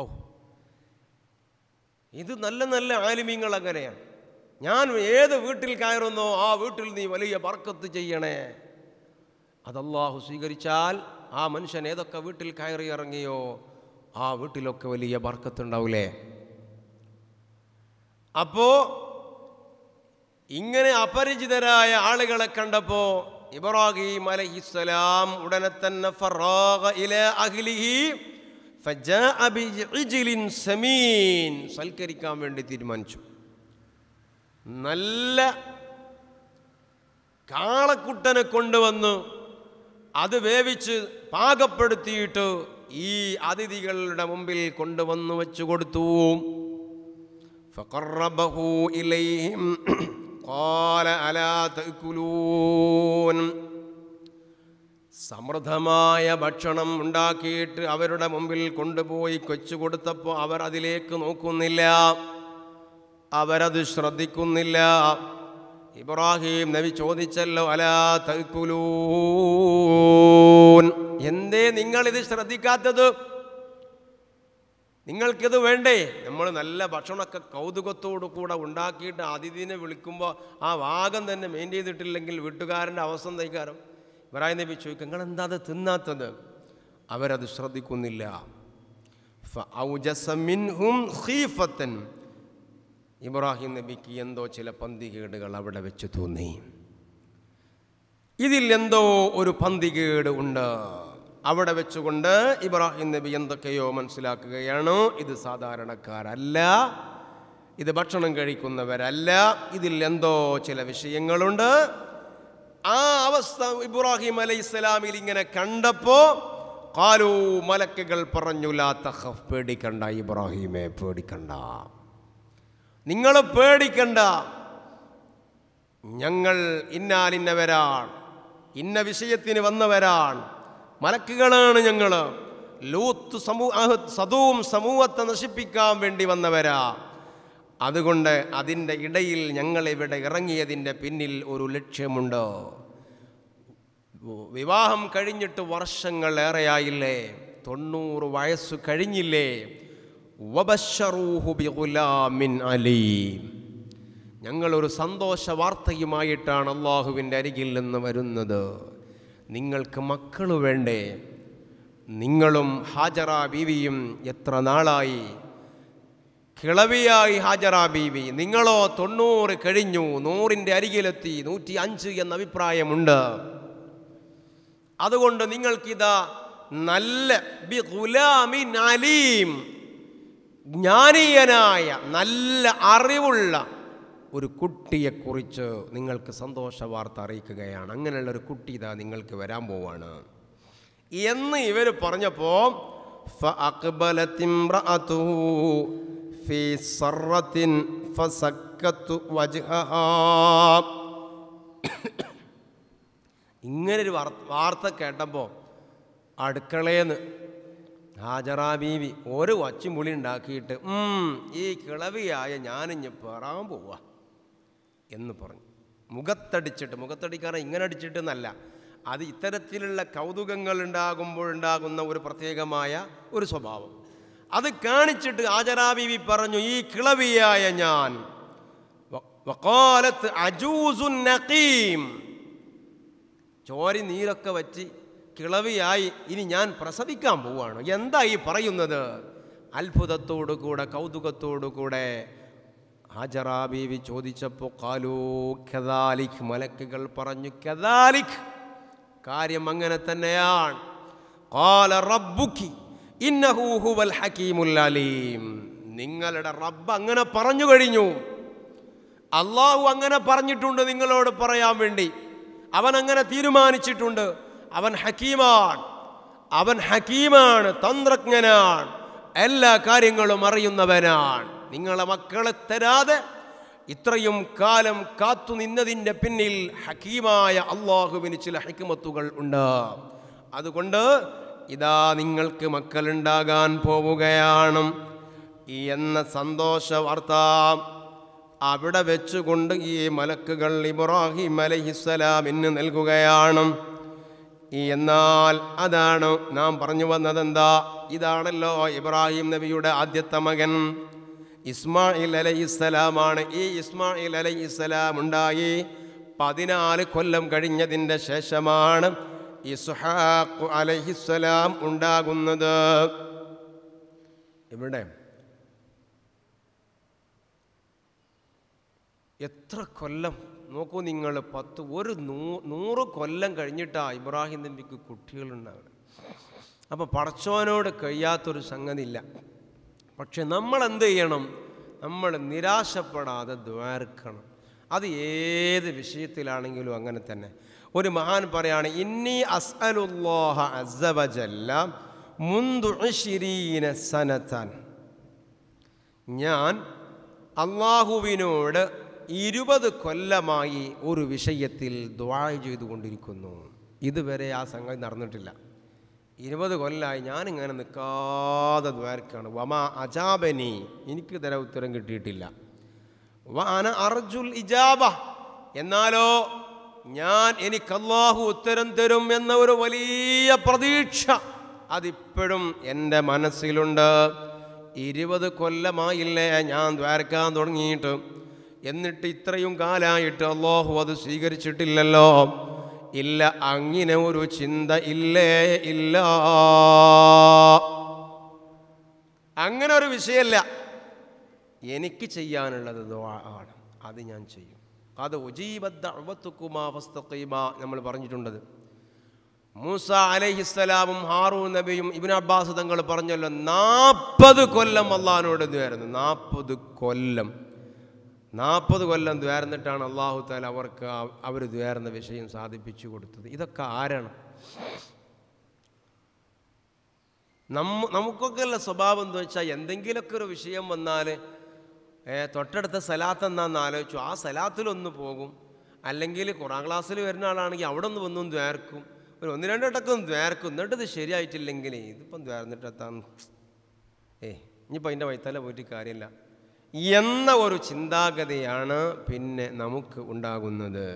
ഇത് നല്ല നല്ല ആലിമീങ്ങൾ അങ്ങനെയാണ് ഞാൻ ഏത് വീട്ടിൽ കയറുന്നോ ആ വീട്ടിൽ നീ വലിയ ബർക്കത്ത് ചെയ്യണേ അതല്ലാഹു സ്വീകരിച്ചാൽ ആ മനുഷ്യൻ ഏതൊക്കെ വീട്ടിൽ കയറി ഇറങ്ങിയോ ആ വീട്ടിലൊക്കെ വലിയ ബർക്കത്തുണ്ടാവൂലേ അപ്പോ ഇങ്ങനെ അപരിചിതരായ ആളുകളെ കണ്ടപ്പോ ഇബ്രാഹിം അലൈഹിസ്സലാം ഉടനെ തന്നെ ഫറാഗ ഇല അഹ്ലിഹി ഫജാഅ ബിഇജ്ലിൻ സമീൻ സൽക്കരിക്കാൻ വേണ്ടി തീരുമാനിച്ചു നല്ല കാളക്കുട്ടനെ കൊണ്ടുവന്ന് അത് വേവിച്ച് പാകപ്പെടുത്തിയിട്ട് ഈ അതിഥികളുടെ മുമ്പിൽ കൊണ്ടുവന്ന് വെച്ചു കൊടുത്തു فقربه إليهم قال ألا تأكلون സമൃദ്ധമായ ഭക്ഷണം ഉണ്ടാക്കിയിട്ട് അവരുടെ മുമ്പിൽ കൊണ്ടുപോയി കൊച്ചു കൊടുത്തപ്പോൾ അവർ അതിലേക്ക് നോക്കുന്നില്ല അവരത് ശ്രദ്ധിക്കുന്നില്ല ഇബ്രാഹിം നബി ചോദിച്ചല്ലോ അലാ തൽക്കുലൂൻ എന്തേ നിങ്ങളിത് ശ്രദ്ധിക്കാത്തത് നിങ്ങൾക്കിത് വേണ്ടേ നമ്മൾ നല്ല ഭക്ഷണമൊക്കെ കൗതുകത്തോടു കൂടെ ഉണ്ടാക്കിയിട്ട് അതിഥിനെ വിളിക്കുമ്പോൾ ആ ഭാഗം തന്നെ മെയിൻ ചെയ്തിട്ടില്ലെങ്കിൽ വീട്ടുകാരൻ്റെ അവസ്ഥ തൈക്കാരം ഇബ്രാഹിം നബി ചോദിക്കും നിങ്ങൾ എന്താ അത് തിന്നാത്തത് അവരത് ശ്രദ്ധിക്കുന്നില്ല ഫഔജസ മിൻഹും ഖീഫത്തൻ ഇബ്രാഹിം നബിക്ക് എന്തോ ചില പന്തികേടുകൾ അവിടെ വെച്ച് തോന്നി ഇതിൽ എന്തോ ഒരു പന്തികേട് ഉണ്ട് അവിടെ വെച്ചുകൊണ്ട് ഇബ്രാഹിം നബി എന്തൊക്കെയോ മനസ്സിലാക്കുകയാണ് ഇത് സാധാരണക്കാരല്ല ഇത് ഭക്ഷണം കഴിക്കുന്നവരല്ല ഇതിൽ എന്തോ ചില വിഷയങ്ങളുണ്ട് ആ അവസ്ഥ ഇബ്രാഹിം അലൈഹി ഇസ്ലാമിൽ ഇങ്ങനെ കണ്ടപ്പോ കാലു മലക്കുകൾ പറഞ്ഞു ലാ തഖഫ് പേടിക്കണ്ട ഇബ്രാഹിമെ പേടിക്കണ്ട നിങ്ങൾ പേടിക്കണ്ട ഞങ്ങൾ ഇന്നാലിന്നവരാണ് ഇന്ന വിഷയത്തിന് വന്നവരാണ് മലക്കുകളാണ് ഞങ്ങൾ ലൂത്ത് സമൂഹ സദൂം സമൂഹത്തെ നശിപ്പിക്കാൻ വേണ്ടി വന്നവരാ അതുകൊണ്ട് അതിൻ്റെ ഇടയിൽ ഞങ്ങൾ ഇവിടെ ഇറങ്ങിയതിൻ്റെ പിന്നിൽ ഒരു ലക്ഷ്യമുണ്ട് വിവാഹം കഴിഞ്ഞിട്ട് വർഷങ്ങൾ ഏറെയായില്ലേ തൊണ്ണൂറ് വയസ്സ് കഴിഞ്ഞില്ലേ വബശ്ശറൂഹു ബിഗുലാമിൻ അലീം ഞങ്ങളൊരു സന്തോഷ വാർത്തയുമായിട്ടാണ് അള്ളാഹുവിൻ്റെ അരികിൽ നിന്ന് വരുന്നത് നിങ്ങൾക്ക് മക്കൾ വേണ്ടേ നിങ്ങളും ഹാജറ ബീവിയും എത്ര നാളായി കിളവിയായി ഹാജറ ബീവി നിങ്ങളോ തൊണ്ണൂറ് കഴിഞ്ഞു നൂറിൻ്റെ അരികിലെത്തി നൂറ്റി അഞ്ച് എന്ന അഭിപ്രായമുണ്ട് അതുകൊണ്ട് നിങ്ങൾക്കിതാ നല്ല ബി ഗുലാമിൻ അലീം ജ്ഞാനീയനായ നല്ല അറിവുള്ള ഒരു കുട്ടിയെക്കുറിച്ച് നിങ്ങൾക്ക് സന്തോഷ വാർത്ത അറിയിക്കുകയാണ് അങ്ങനെയുള്ള ഒരു കുട്ടി ഇതാ നിങ്ങൾക്ക് വരാൻ പോവാണ് എന്ന് ഇവർ പറഞ്ഞപ്പോൾ فأقبلت امرأته في سرة فسكت وجهها ഇങ്ങനൊരു വാർ- വാർത്ത കേട്ടപ്പോൾ അടുക്കളേന്ന് ഹാജറാ ബീവി ഒരു വച്ചുമുളി ഉണ്ടാക്കിയിട്ട് "ഉം, ഈ കിളവിയായ ഞാനിഞ്ഞ് പെറാൻ പോവാ എന്ന് പറഞ്ഞു മുഖത്തടിച്ചിട്ട് മുഖത്തടിക്കാറ് ഇങ്ങനെ അടിച്ചിട്ട് എന്നല്ല അത് ഇത്തരത്തിലുള്ള കൗതുകങ്ങൾ ഉണ്ടാകുമ്പോഴുണ്ടാകുന്ന ഒരു പ്രത്യേകമായ ഒരു സ്വഭാവം അത് കാണിച്ചിട്ട് ആചരാ ബീവി പറഞ്ഞു ഈ കിളവിയായ ഞാൻ വ- വഖാലത്ത് അജൂസുൻ നഖീം ചോരി നീരൊക്കെ വച്ച് കിളവിയായി ഇനി ഞാൻ പ്രസവിക്കാൻ പോവാണ് എന്താ ഈ പറയുന്നത് അത്ഭുതത്തോടു കൂടെ കൗതുകത്തോടു കൂടെ ഹാജറാ ബീവി ചോദിച്ചപ്പോൾ കാലൂ കദാലിഖ് മലക്കുകൾ പറഞ്ഞു കദാലിഖ് കാര്യം അങ്ങനെ തന്നെയാണ് കാല റബ്ബുക്കി ഇന്നഹു ഹുവൽ ഹക്കീമുൽ അലീം നിങ്ങളുടെ റബ്ബ് അങ്ങനെ പറഞ്ഞു കഴിഞ്ഞു അള്ളാഹു അങ്ങനെ പറഞ്ഞിട്ടുണ്ട് നിങ്ങളോട് പറയാൻ വേണ്ടി അവൻ അങ്ങനെ തീരുമാനിച്ചിട്ടുണ്ട് അവൻ ഹക്കീമാണ് അവൻ ഹക്കീമാണ് തന്ത്രജ്ഞനാണ് എല്ലാ കാര്യങ്ങളും അറിയുന്നവനാണ് നിങ്ങളെ മക്കളെ തരാതെ ഇത്രയും കാലം കാത്തു നിന്നതിൻ്റെ പിന്നിൽ ഹക്കീമായ അള്ളാഹുവിന് ചില ഹക്കിമത്തുകൾ ഉണ്ട് അതുകൊണ്ട് ഇതാ നിങ്ങൾക്ക് മക്കളുണ്ടാകാൻ പോവുകയാണ് എന്ന സന്തോഷ വാർത്ത അവിടെ വെച്ചുകൊണ്ട് ഈ മലക്കുകൾ ഇബ്രാഹിം അലഹിസ്സലാമിന് നൽകുകയാണ് ഈ എന്നാൽ അതാണ് നാം പറഞ്ഞു വന്നതെന്താ ഇതാണല്ലോ ഇബ്രാഹിം നബിയുടെ ആദ്യത്തെ മകൻ ഇസ്മായിൽ അലൈഹിസ്സലാമാണ് ഈ ഇസ്മായിൽ അലൈഹിസ്സലാം ഉണ്ടായി പതിനാല് കൊല്ലം കഴിഞ്ഞതിൻ്റെ ശേഷമാണ് ഇസ്ഹാഖ് അലൈഹിസ്സലാം ഉണ്ടാകുന്നത് ഇവിടെ എത്ര കൊല്ലം നോക്കൂ നിങ്ങൾ പത്ത് ഒരു നൂ നൂറ് കൊല്ലം കഴിഞ്ഞിട്ടാണ് ഇബ്രാഹിം നബിക്ക് കുട്ടികളുണ്ടാവുക അപ്പോൾ പടച്ചോനോട് കഴിയാത്തൊരു സംഗതിയില്ല പക്ഷെ നമ്മൾ എന്ത് ചെയ്യണം നമ്മൾ നിരാശപ്പെടാതെ ദ്വാർക്കണം അത് ഏത് വിഷയത്തിലാണെങ്കിലും അങ്ങനെ തന്നെ ഒരു മഹാൻ പറയാണ് ഇന്നി അസ്അലുല്ലാഹ അസ്സവജല്ല മുന്തു ഇശ്രീന സനത്താൻ ഞാൻ അള്ളാഹുവിനോട് ഇരുപത് കൊല്ലമായി ഒരു വിഷയത്തിൽ ദ്വാ ചെയ്തുകൊണ്ടിരിക്കുന്നു ഇതുവരെ ആ സംഗതി നടന്നിട്ടില്ല ഇരുപത് കൊല്ലമായി ഞാനിങ്ങനെ നിൽക്കാതെ ദ്വാരക്കാണ് വമ അജാബനി എനിക്ക് ഇതര ഉത്തരം കിട്ടിയിട്ടില്ല വാന അർജുൽ ഇജാബ എന്നാലോ ഞാൻ എനിക്ക് അള്ളാഹു ഉത്തരം തരും എന്ന ഒരു വലിയ പ്രതീക്ഷ അതിപ്പോഴും എൻ്റെ മനസ്സിലുണ്ട് ഇരുപത് കൊല്ലമായില്ലേ ഞാൻ ദ്വാരക്കാൻ തുടങ്ങിയിട്ട് എന്നിട്ട് ഇത്രയും കാലമായിട്ട് അള്ളാഹു അത് സ്വീകരിച്ചിട്ടില്ലല്ലോ ഇല്ല അങ്ങനെ ഒരു ചിന്ത ഇല്ലേ ഇല്ല അങ്ങനെ ഒരു വിഷയമല്ല എനിക്ക് ചെയ്യാനുള്ളത് ദുആ ആണ് അത് ഞാൻ ചെയ്യും അത് ഉജീബദ്ദുമാ നമ്മൾ പറഞ്ഞിട്ടുണ്ടത് മൂസ അലൈഹിസ്സലാമും ഹാറൂൻ നബിയും ഇബിൻ അബ്ബാസ് തങ്ങൾ പറഞ്ഞല്ലോ നാൽപ്പത് കൊല്ലം അള്ളഹാനോട് ദ്വാരുന്നു നാൽപ്പത് കൊല്ലം നാൽപ്പത് കൊല്ലം ദ്വാരന്നിട്ടാണ് അള്ളാഹു താല അവർക്ക് അവർ ദ്വാരുന്ന വിഷയം സാധിപ്പിച്ചു കൊടുത്തത് ഇതൊക്കെ ആരാണ് നമ്മ നമുക്കൊക്കെ ഉള്ള സ്വഭാവം എന്താ വെച്ചാൽ എന്തെങ്കിലുമൊക്കെ ഒരു വിഷയം വന്നാൽ ഏ, തൊട്ടടുത്ത സലാത്ത് എന്നാന്ന് ആലോചിച്ചു ആ സലാത്തിലൊന്ന് പോകും അല്ലെങ്കിൽ ഖുറാൻ ക്ലാസ്സിൽ വരുന്ന ആളാണെങ്കിൽ അവിടെ ഒന്ന് വന്നും ദ്വാർക്കും ഒരു ഒന്ന് രണ്ട് വട്ടമൊക്കെ ഒന്ന് ദ്വാർക്കും എന്നിട്ട് ഇത് ശരിയായിട്ടില്ലെങ്കിൽ ഇതിപ്പം ദ്വാർന്നിട്ട് എത്താൻ ഏ ഇനിയിപ്പോൾ അതിൻ്റെ വൈത്തല പോയിട്ട് കാര്യമില്ല എന്ന ഒരു ചിന്താഗതിയാണ് പിന്നെ നമുക്ക് ഉണ്ടാകുന്നത്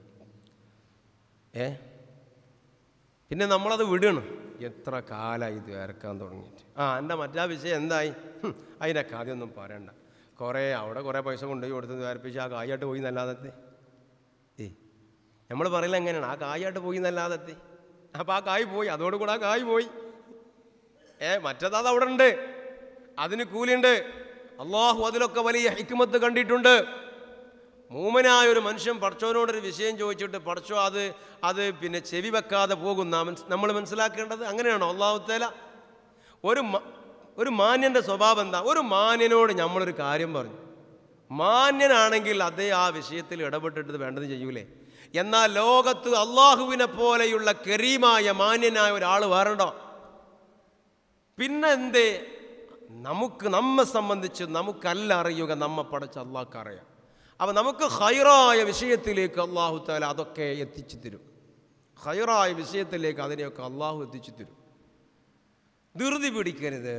ഏ പിന്നെ നമ്മളത് വിടണം എത്ര കാലമായി ഇത് ഇറക്കാൻ തുടങ്ങിയിട്ട് ആ എൻ്റെ മറ്റാ വിഷയം എന്തായി ഹും, അതിൻ്റെ കാര്യമൊന്നും പറയണ്ട കുറേ അവിടെ കുറേ പൈസ കൊണ്ടുപോയി കൊടുത്ത് വേർപ്പിച്ച് ആ കായായിട്ട് പോയി എന്നല്ലാതെ ഏ നമ്മൾ പറയില്ല എങ്ങനെയാണ് ആ കായായിട്ട് പോയി എന്നല്ലാതെ അപ്പോൾ ആ കായ് പോയി അതോടുകൂടെ ആ കായ് പോയി ഏ മറ്റേത് അത് അവിടെ ഉണ്ട് അതിന് കൂലിയുണ്ട് അള്ളാഹു അതിലൊക്കെ വലിയ ഹിക്മത്ത് കണ്ടിട്ടുണ്ട് മൂമനായ ഒരു മനുഷ്യൻ പടച്ചോനോടൊരു വിഷയം ചോദിച്ചിട്ട് പടച്ചോ അത് അത് പിന്നെ ചെവി വെക്കാതെ പോകുന്ന നമ്മൾ മനസ്സിലാക്കേണ്ടത് അങ്ങനെയാണോ അള്ളാഹു തേല ഒരു മ- ഒരു മാന്യൻ്റെ സ്വഭാവം എന്താ ഒരു മാന്യനോട് നമ്മളൊരു കാര്യം പറഞ്ഞു മാന്യനാണെങ്കിൽ അതേ ആ വിഷയത്തിൽ ഇടപെട്ടിട്ട് വേണ്ടത് ചെയ്യൂലേ എന്നാൽ ലോകത്ത് അള്ളാഹുവിനെ പോലെയുള്ള കരീമായ മാന്യനായ ഒരാൾ വേറണ്ടോ പിന്നെ എന്തേ നമുക്ക് നമ്മെ സംബന്ധിച്ച് നമുക്കല്ല അറിയുക നമ്മെ പടച്ച അള്ളാഹ്ക്ക് അറിയാം അപ്പം നമുക്ക് ഹൈറായ വിഷയത്തിലേക്ക് അള്ളാഹു താല അതൊക്കെ എത്തിച്ചു തരും ഹൈറായ വിഷയത്തിലേക്ക് അതിനെയൊക്കെ അള്ളാഹു എത്തിച്ചു തരും ധൃതി പിടിക്കരുത്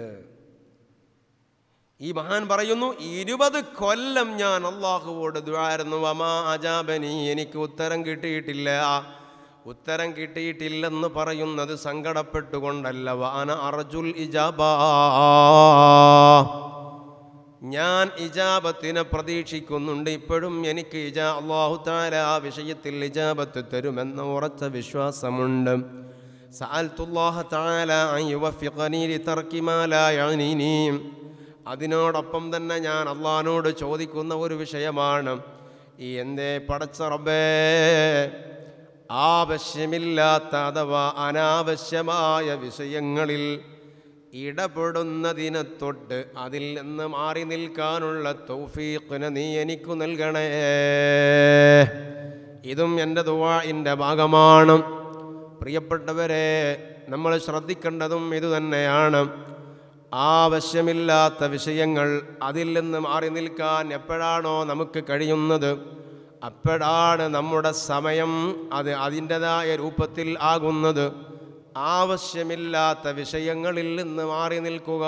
ഈ മഹാൻ പറയുന്നു ഇരുപത് കൊല്ലം ഞാൻ അള്ളാഹുവോട് ദ്വാരുന്നു വമാ അജാബനി എനിക്ക് ഉത്തരം കിട്ടിയിട്ടില്ല ഉത്തരം കിട്ടിയിട്ടില്ലെന്ന് പറയുന്നത് സങ്കടപ്പെട്ടുകൊണ്ടല്ല വാന അർജുൽ ഇജാബാ ഞാൻ ഇജാബത്തിനെ പ്രതീക്ഷിക്കുന്നുണ്ട് ഇപ്പോഴും എനിക്ക് ഇജാ അള്ളാഹു താല ആ വിഷയത്തിൽ ഇജാബത്ത് തരുമെന്ന ഉറച്ച വിശ്വാസമുണ്ട് സഅൽത്തുല്ലാഹ തആല അൻ യുവഫിഖനി ലിതർക്കി മാ ലാ യഅ്നിനി അതിനോടൊപ്പം തന്നെ ഞാൻ അള്ളാഹിനോട് ചോദിക്കുന്ന ഒരു വിഷയമാണ് ഈ എന്തേ പടച്ച റബ്ബേ ആവശ്യമില്ലാത്ത അഥവാ അനാവശ്യമായ വിഷയങ്ങളിൽ ഇടപെടുന്നതിനെ തൊട്ട് അതിൽ നിന്ന് മാറി നിൽക്കാനുള്ള തൗഫീഖിനെ നീ എനിക്കു നൽകണേ ഇതും എൻ്റെ ദുവാഇൻ്റെ ഭാഗമാണ് പ്രിയപ്പെട്ടവരെ നമ്മൾ ശ്രദ്ധിക്കേണ്ടതും ഇതുതന്നെയാണ് ആവശ്യമില്ലാത്ത വിഷയങ്ങൾ അതിൽ നിന്ന് മാറി നിൽക്കാൻ എപ്പോഴാണോ നമുക്ക് കഴിയുന്നത് അപ്പോഴാണ് നമ്മുടെ സമയം അത് അതിൻ്റെതായ രൂപത്തിൽ ആകുന്നത് ആവശ്യമില്ലാത്ത വിഷയങ്ങളിൽ നിന്ന് മാറി നിൽക്കുക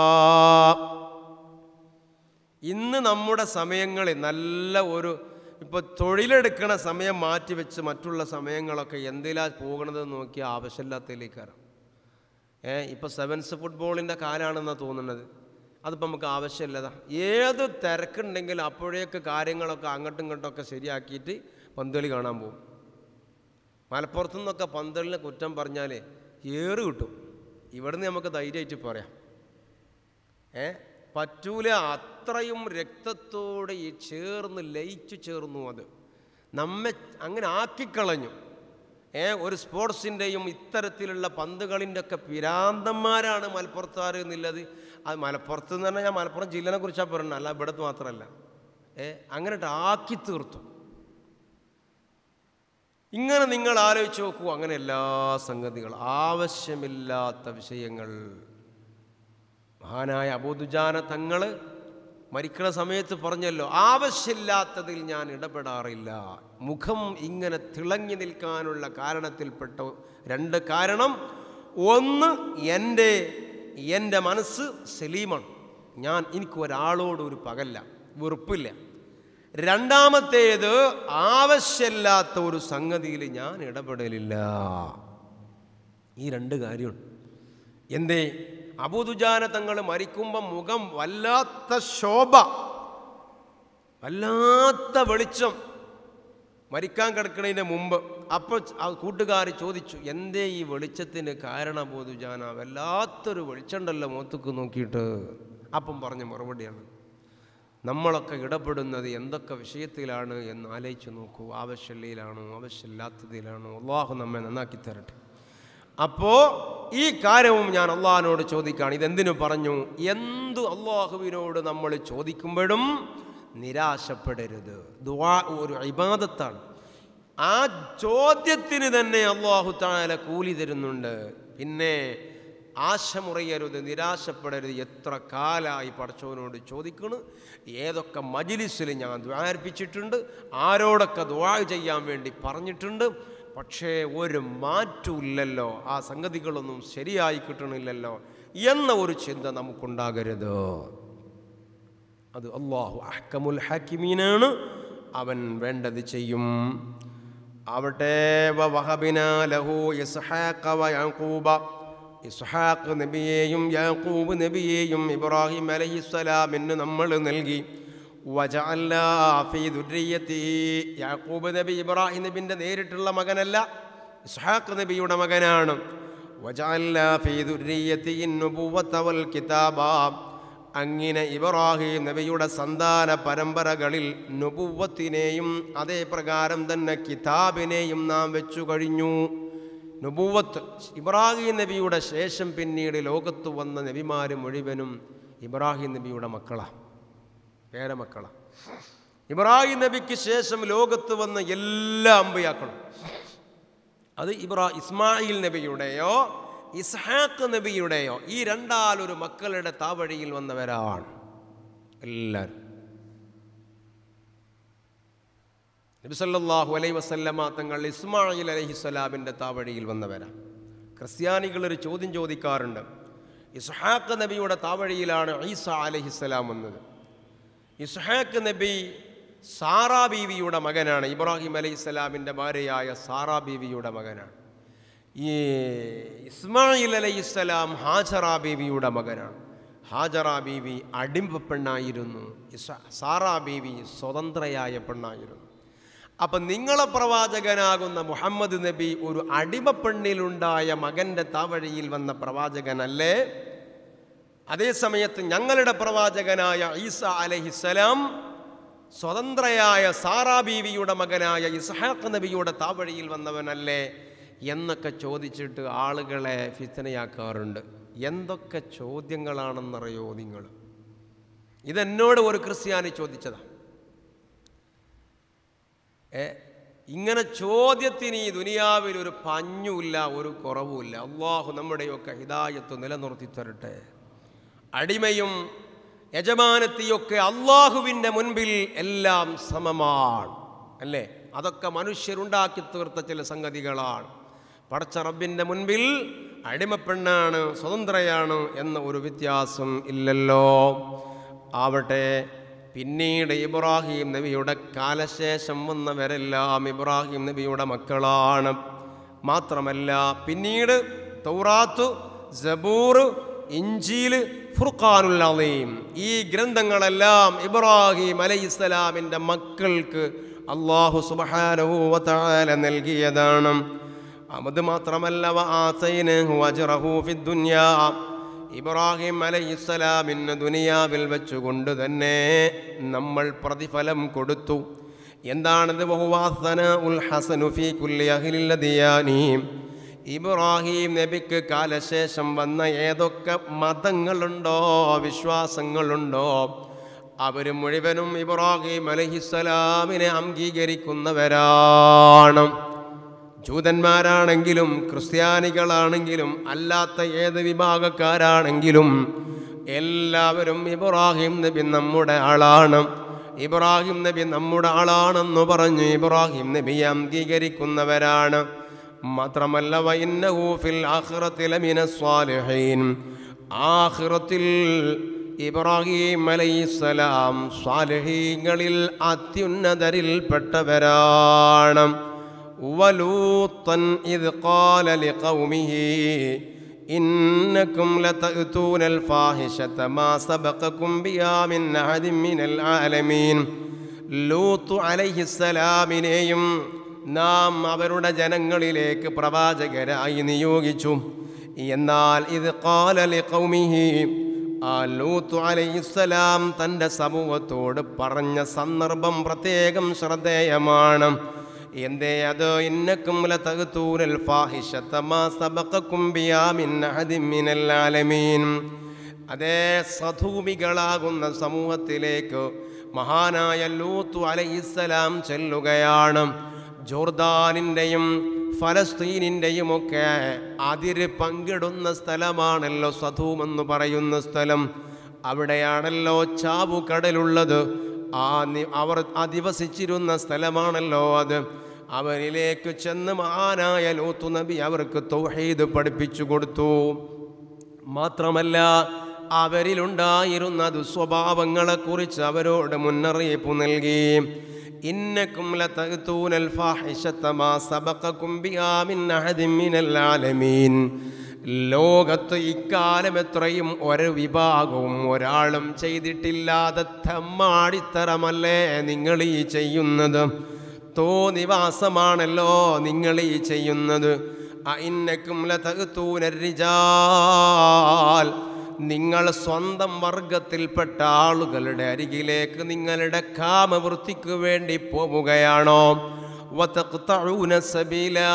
ഇന്ന് നമ്മുടെ സമയങ്ങളിൽ നല്ല ഒരു ഇപ്പോൾ തൊഴിലെടുക്കണ സമയം മാറ്റിവെച്ച് മറ്റുള്ള സമയങ്ങളൊക്കെ എന്തിലാ പോകണത് നോക്കി ആവശ്യമില്ലാത്തതിലേക്കാണ് ഏ ഇപ്പോൾ സെവൻസ് ഫുട്ബോളിൻ്റെ കാലാണെന്നാണ് തോന്നുന്നത് അതിപ്പോൾ നമുക്ക് ആവശ്യമില്ലതാ ഏത് തിരക്കുണ്ടെങ്കിലും അപ്പോഴേക്ക് കാര്യങ്ങളൊക്കെ അങ്ങോട്ടും ഇങ്ങോട്ടൊക്കെ ശരിയാക്കിയിട്ട് പന്തളി കാണാൻ പോകും മലപ്പുറത്തു നിന്നൊക്കെ പന്തളിനെ കുറ്റം പറഞ്ഞാൽ ഏറ് കിട്ടും ഇവിടുന്ന് നമുക്ക് ധൈര്യമായിട്ട് പറയാം ഏ പറ്റൂല അത്രയും രക്തത്തോടെ ഈ ചേർന്ന് ലയിച്ചു ചേർന്നു അത് നമ്മെ അങ്ങനെ ആക്കിക്കളഞ്ഞു ഏ ഒരു സ്പോർട്സിൻ്റെയും ഇത്തരത്തിലുള്ള പന്തുകളിൻ്റെ ഒക്കെ പിരാന്തന്മാരാണ് മലപ്പുറത്തുകാർ എന്നുള്ളത് അത് മലപ്പുറത്ത് എന്ന് പറഞ്ഞാൽ ഞാൻ മലപ്പുറം ജില്ലനെ കുറിച്ചാണ് പറയുന്നത് അല്ല ഇവിടത്ത് മാത്രമല്ല ഏ അങ്ങനെ ആക്കി തീർത്തു ഇങ്ങനെ നിങ്ങൾ ആലോചിച്ച് നോക്കൂ അങ്ങനെ എല്ലാ സംഗതികൾ ആവശ്യമില്ലാത്ത വിഷയങ്ങൾ മഹാനായ അബൂദുജാന തങ്ങൾ മരിക്കണ സമയത്ത് പറഞ്ഞല്ലോ ആവശ്യമില്ലാത്തതിൽ ഞാൻ ഇടപെടാറില്ല മുഖം ഇങ്ങനെ തിളങ്ങി നിൽക്കാനുള്ള കാരണത്തിൽപ്പെട്ട രണ്ട് കാരണം ഒന്ന് എൻ്റെ എൻ്റെ മനസ്സ് സലീമാണ് ഞാൻ എനിക്ക് ഒരാളോട് ഒരു പകല്ല വെറുപ്പില്ല രണ്ടാമത്തേത് ആവശ്യമില്ലാത്ത ഒരു സംഗതിയിൽ ഞാൻ ഇടപെടലില്ല ഈ രണ്ട് കാര്യമുണ്ട് എന്തേ അബൂദുജാന തങ്ങൾ മരിക്കുമ്പം മുഖം വല്ലാത്ത ശോഭ വല്ലാത്ത വെളിച്ചം മരിക്കാൻ കിടക്കുന്നതിന് മുമ്പ് അപ്പോൾ ആ കൂട്ടുകാർ ചോദിച്ചു എന്തേ ഈ വെളിച്ചത്തിന് കാരണം അബൂദുജാന വല്ലാത്തൊരു വെളിച്ചമുണ്ടല്ലോ മുഖത്തേക്ക് നോക്കിയിട്ട് അപ്പം പറഞ്ഞ മറുപടിയാണ് നമ്മളൊക്കെ ഇടപെടുന്നത് എന്തൊക്കെ വിഷയത്തിലാണ് എന്ന് ആലോചിച്ച് നോക്കൂ ആവശ്യമില്ലയിലാണോ ആവശ്യമില്ലാത്തതിലാണോ അള്ളാഹു നമ്മെ നന്നാക്കി തരട്ടെ അപ്പോൾ ഈ കാര്യവും ഞാൻ അള്ളാഹിനോട് ചോദിക്കുകയാണ് ഇതെന്തിനു പറഞ്ഞു എന്തു അള്ളാഹുവിനോട് നമ്മൾ ചോദിക്കുമ്പോഴും നിരാശപ്പെടരുത് ദുആ ഒരു ഇബാദത്താണ് ആ ചോദ്യത്തിന് തന്നെ അള്ളാഹു താല കൂലി തരുന്നുണ്ട് പിന്നെ ആശമുറയരുത് നിരാശപ്പെടരുത് എത്ര കാലമായി പടച്ചവനോട് ചോദിക്കണ് ഏതൊക്കെ മജിലിസിൽ ഞാൻ ദ്വാരിപ്പിച്ചിട്ടുണ്ട് ആരോടൊക്കെ ദ്വാ ചെയ്യാൻ വേണ്ടി പറഞ്ഞിട്ടുണ്ട് പക്ഷേ ഒരു മാറ്റമില്ലല്ലോ ആ സംഗതികളൊന്നും ശരിയായി കിട്ടണില്ലല്ലോ എന്ന ഒരു ചിന്ത നമുക്കുണ്ടാകരുത് അത് അള്ളാഹു അഹ്കമുൽ ഹാക്കിമീനാണ് അവൻ വേണ്ടത് ചെയ്യും ആവട്ടെ വഹബിന ലഹു ഇസ്ഹാഖ വ യാക്കൂബ ഇസ്ഹാഖ് നബിയെയും യാക്കൂബ് നബിയെയും ഇബ്രാഹിം അലഹിസ്സലാമിന് നമ്മൾ നൽകി വജഅൽനാ ഫീ ദുർരിയത്തി യാക്കൂബ് നബി ഇബ്രാഹിം നബിൻ്റെ നേരിട്ടുള്ള മകനല്ല ഇസ്ഹാഖ് നബിയുടെ മകനാണ് വജഅൽനാ ഫീ ദുർരിയത്തി നുബുവത വൽ കിതാബ അങ്ങനെ ഇബ്രാഹിം നബിയുടെ സന്താന പരമ്പരകളിൽ നുപുവത്തിനെയും അതേ പ്രകാരം തന്നെ കിതാബിനെയും നാം വെച്ചു കഴിഞ്ഞു നുപൂവത്ത് ഇബ്രാഹിം നബിയുടെ ശേഷം പിന്നീട് ലോകത്ത് വന്ന നബിമാർ മുഴുവനും ഇബ്രാഹിം നബിയുടെ മക്കളാണ് പേരമക്കളാണ് ഇബ്രാഹിം നബിക്ക് ശേഷം ലോകത്ത് വന്ന എല്ലാ അമ്പയാക്കളും അത് ഇബ്രാ ഇസ്മായിൽ നബിയുടെയോ ഇസ്ഹാഖ് നബിയുടെയോ ഈ രണ്ടാലൊരു മക്കളുടെ താവഴിയിൽ വന്നവരാണ് എല്ലാവരും നബിസല്ലാഹു അലൈ വസല്ലമ തങ്ങൾ ഇസ്മായിൽ അലഹിസ്സലാമിൻ്റെ താവഴിയിൽ വന്നവരാ ക്രിസ്ത്യാനികൾ ഒരു ചോദ്യം ചോദിക്കാറുണ്ട് ഇസ്ഹാഖ് നബിയുടെ താവഴിയിലാണ് ഈസ അലഹിസ്സലാം വന്നത് ഇസ്ഹാഖ് നബി സാറാ ബീവിയുടെ മകനാണ് ഇബ്രാഹിം അലൈഹിസ്സലാമിൻ്റെ ഭാര്യയായ സാറാ ബീവിയുടെ മകനാണ് ഈ ഇസ്മായിൽ അലൈഹിസ്സലാം ഹാജറ ബീവിയുടെ മകനാണ് ഹാജറ ബീവി അടിമ പെണ്ണായിരുന്നു ഇസ- സാറാ ബീവി സ്വതന്ത്രയായ പെണ്ണായിരുന്നു അപ്പം നിങ്ങളെ പ്രവാചകനാകുന്ന മുഹമ്മദ് നബി ഒരു അടിമ പെണ്ണിലുണ്ടായ മകൻ്റെ താവഴിയിൽ വന്ന പ്രവാചകനല്ലേ അതേസമയത്ത് ഞങ്ങളുടെ പ്രവാചകനായ ഈസ അലഹിസലാം സ്വതന്ത്രയായ സാറാ ബീവിയുടെ മകനായ ഇസ്ഹാഖ് നബിയുടെ താവഴിയിൽ വന്നവനല്ലേ എന്നൊക്കെ ചോദിച്ചിട്ട് ആളുകളെ ഫിത്തനയാക്കാറുണ്ട് എന്തൊക്കെ ചോദ്യങ്ങളാണെന്നറിയോ നിങ്ങൾ ഇതെന്നോട് ഒരു ക്രിസ്ത്യാനി ചോദിച്ചതാ ഏ ഇങ്ങനെ ചോദ്യത്തിന് ഈ ദുനിയാവിൽ ഒരു പഞ്ഞുമില്ല ഒരു കുറവുമില്ല അള്ളാഹു നമ്മുടെയൊക്കെ ഹിദായത്ത് നിലനിർത്തി തരട്ടെ അടിമയും യജമാനത്തിയൊക്കെ അള്ളാഹുവിൻ്റെ മുൻപിൽ എല്ലാം സമമാണ് അല്ലേ അതൊക്കെ മനുഷ്യരുണ്ടാക്കി തീർത്ത ചില സംഗതികളാണ് പടച്ച റബ്ബിൻ്റെ മുൻപിൽ അടിമപ്പെണ്ണാണ് സ്വതന്ത്രയാണ് എന്ന ഒരു വ്യത്യാസം ഇല്ലല്ലോ ആവട്ടെ പിന്നീട് ഇബ്രാഹിം നബിയുടെ കാലശേഷം വന്നവരെല്ലാം ഇബ്രാഹിം നബിയുടെ മക്കളാണ് മാത്രമല്ല പിന്നീട് തൗറാത്ത് സബൂർ ഇഞ്ചീൽ ഫുർഖാനുൽ അലീം ഈ ഗ്രന്ഥങ്ങളെല്ലാം ഇബ്രാഹിം അലൈഹിസ്സലാമിൻ്റെ മക്കൾക്ക് അള്ളാഹു സുബ്ഹാനഹു വതആല നൽകിയതാണ് അത് മാത്രമല്ല വആതൈനഹു അജ്റഹു ഫിദ് ദുനിയാ ഇബ്രാഹിം അലൈഹിസ്സലാമിന് ദുനിയാവിൽ വെച്ചുകൊണ്ട് തന്നെ നമ്മൾ പ്രതിഫലം കൊടുത്തു എന്താണത് ബഹുവാസന ഉൽ ഹസനു ഫീ കുല്ലി അഹ്ലിൽ ദിയാനി ഇബ്രാഹിം നബിക്ക് കാലശേഷം വന്ന ഏതൊക്കെ മതങ്ങളുണ്ടോ വിശ്വാസങ്ങളുണ്ടോ അവർ മുഴുവനും ഇബ്രാഹിം അലഹിസ്സലാമിനെ അംഗീകരിക്കുന്നവരാണ് ജൂതന്മാരാണെങ്കിലും ക്രിസ്ത്യാനികളാണെങ്കിലും അല്ലാത്ത ഏത് വിഭാഗക്കാരാണെങ്കിലും എല്ലാവരും ഇബ്രാഹിം നബി നമ്മുടെ ആളാണ് ഇബ്രാഹിം നബി നമ്മുടെ ആളാണെന്ന് പറഞ്ഞു ഇബ്രാഹിം നബിയെ അംഗീകരിക്കുന്നവരാണ് മാത്രമല്ല വൈന്നഹു ഫിൽ ആഖിറത്തിൽ ലമിന സ്വാലിഹീൻ ആഖിറത്തിൽ ഇബ്രാഹിം അലൈഹിസ്സലാം സ്വാലിഹീങ്ങളിൽ അത്യുന്നതരിൽപ്പെട്ടവരാണ് ولوطا إذ قال لقومه إنكم لتأتون الفاحشة ما سبقكم بها من أحد من العالمين ലൂത്ത് അലൈഹിസ്സലാമിനെയും നാം അവരുടെ ജനങ്ങളിലേക്ക് പ്രവാചകരായി നിയോഗിച്ചു എന്നാൽ ഇത് കാലലി കൗമിഹി ആ ലൂത്ത് അലൈഹിസ്സലാം തൻ്റെ സമൂഹത്തോട് പറഞ്ഞ സന്ദർഭം പ്രത്യേകം ശ്രദ്ധേയമാണ് എന്തേ അത് ഇന്നക്കും ലതഗ്തൂനൽ ഫാഹിഷത മാ സബഖക്കും ബിഹാ മിൻ അഹദിൻ മിനൽ ആലമീൻ അതേ സധൂമികളാകുന്ന സമൂഹത്തിലേക്ക് മഹാനായ ലൂത്തു അലൈഹിസ്സലാം ചെല്ലുകയാണ് ജോർദാനിൻ്റെയും ഫലസ്തീനിൻ്റെയും ഒക്കെ അതിര് പങ്കിടുന്ന സ്ഥലമാണല്ലോ സധൂം എന്ന് പറയുന്ന സ്ഥലം അവിടെയാണല്ലോ ചാവുകടലുള്ളത് ആ നി- അവർ അധിവസിച്ചിരുന്ന സ്ഥലമാണല്ലോ അത് അവരിലേക്ക് ചെന്ന് മഹാനായ ലൂത്തു നബി അവർക്ക് തൗഹീദ് പഠിപ്പിച്ചു കൊടുത്തു മാത്രമല്ല അവരിലുണ്ടായിരുന്ന ദുസ്വഭാവങ്ങളെക്കുറിച്ച് അവരോട് മുന്നറിയിപ്പ് നൽകി ഇന്നക്കും ലതഅ്തൂനൽ ഫാഹിഷത മാ സബഖക്കും ബിഹാ മിൻ അഹദിൻ മിനൽ ആലമീൻ ലോകത്ത് ഇക്കാലം എത്രയും ഒരു വിഭാഗവും ഒരാളും ചെയ്തിട്ടില്ലാതെ തെമ്മാടിത്തരമല്ലേ നിങ്ങൾ ഈ ചെയ്യുന്നത് തോന്നിവാസമാണല്ലോ നിങ്ങൾ ഈ ചെയ്യുന്നത് അഇന്നക്കും ലതഅ്തൂന الرجال നിങ്ങൾ സ്വന്തം വർഗത്തിൽപ്പെട്ട ആളുകളുടെ അരികിലേക്ക് നിങ്ങളുടെ കാമവൃത്തിക്ക് വേണ്ടി പോവുകയാണോ വതഖ്തഊന സബീലാ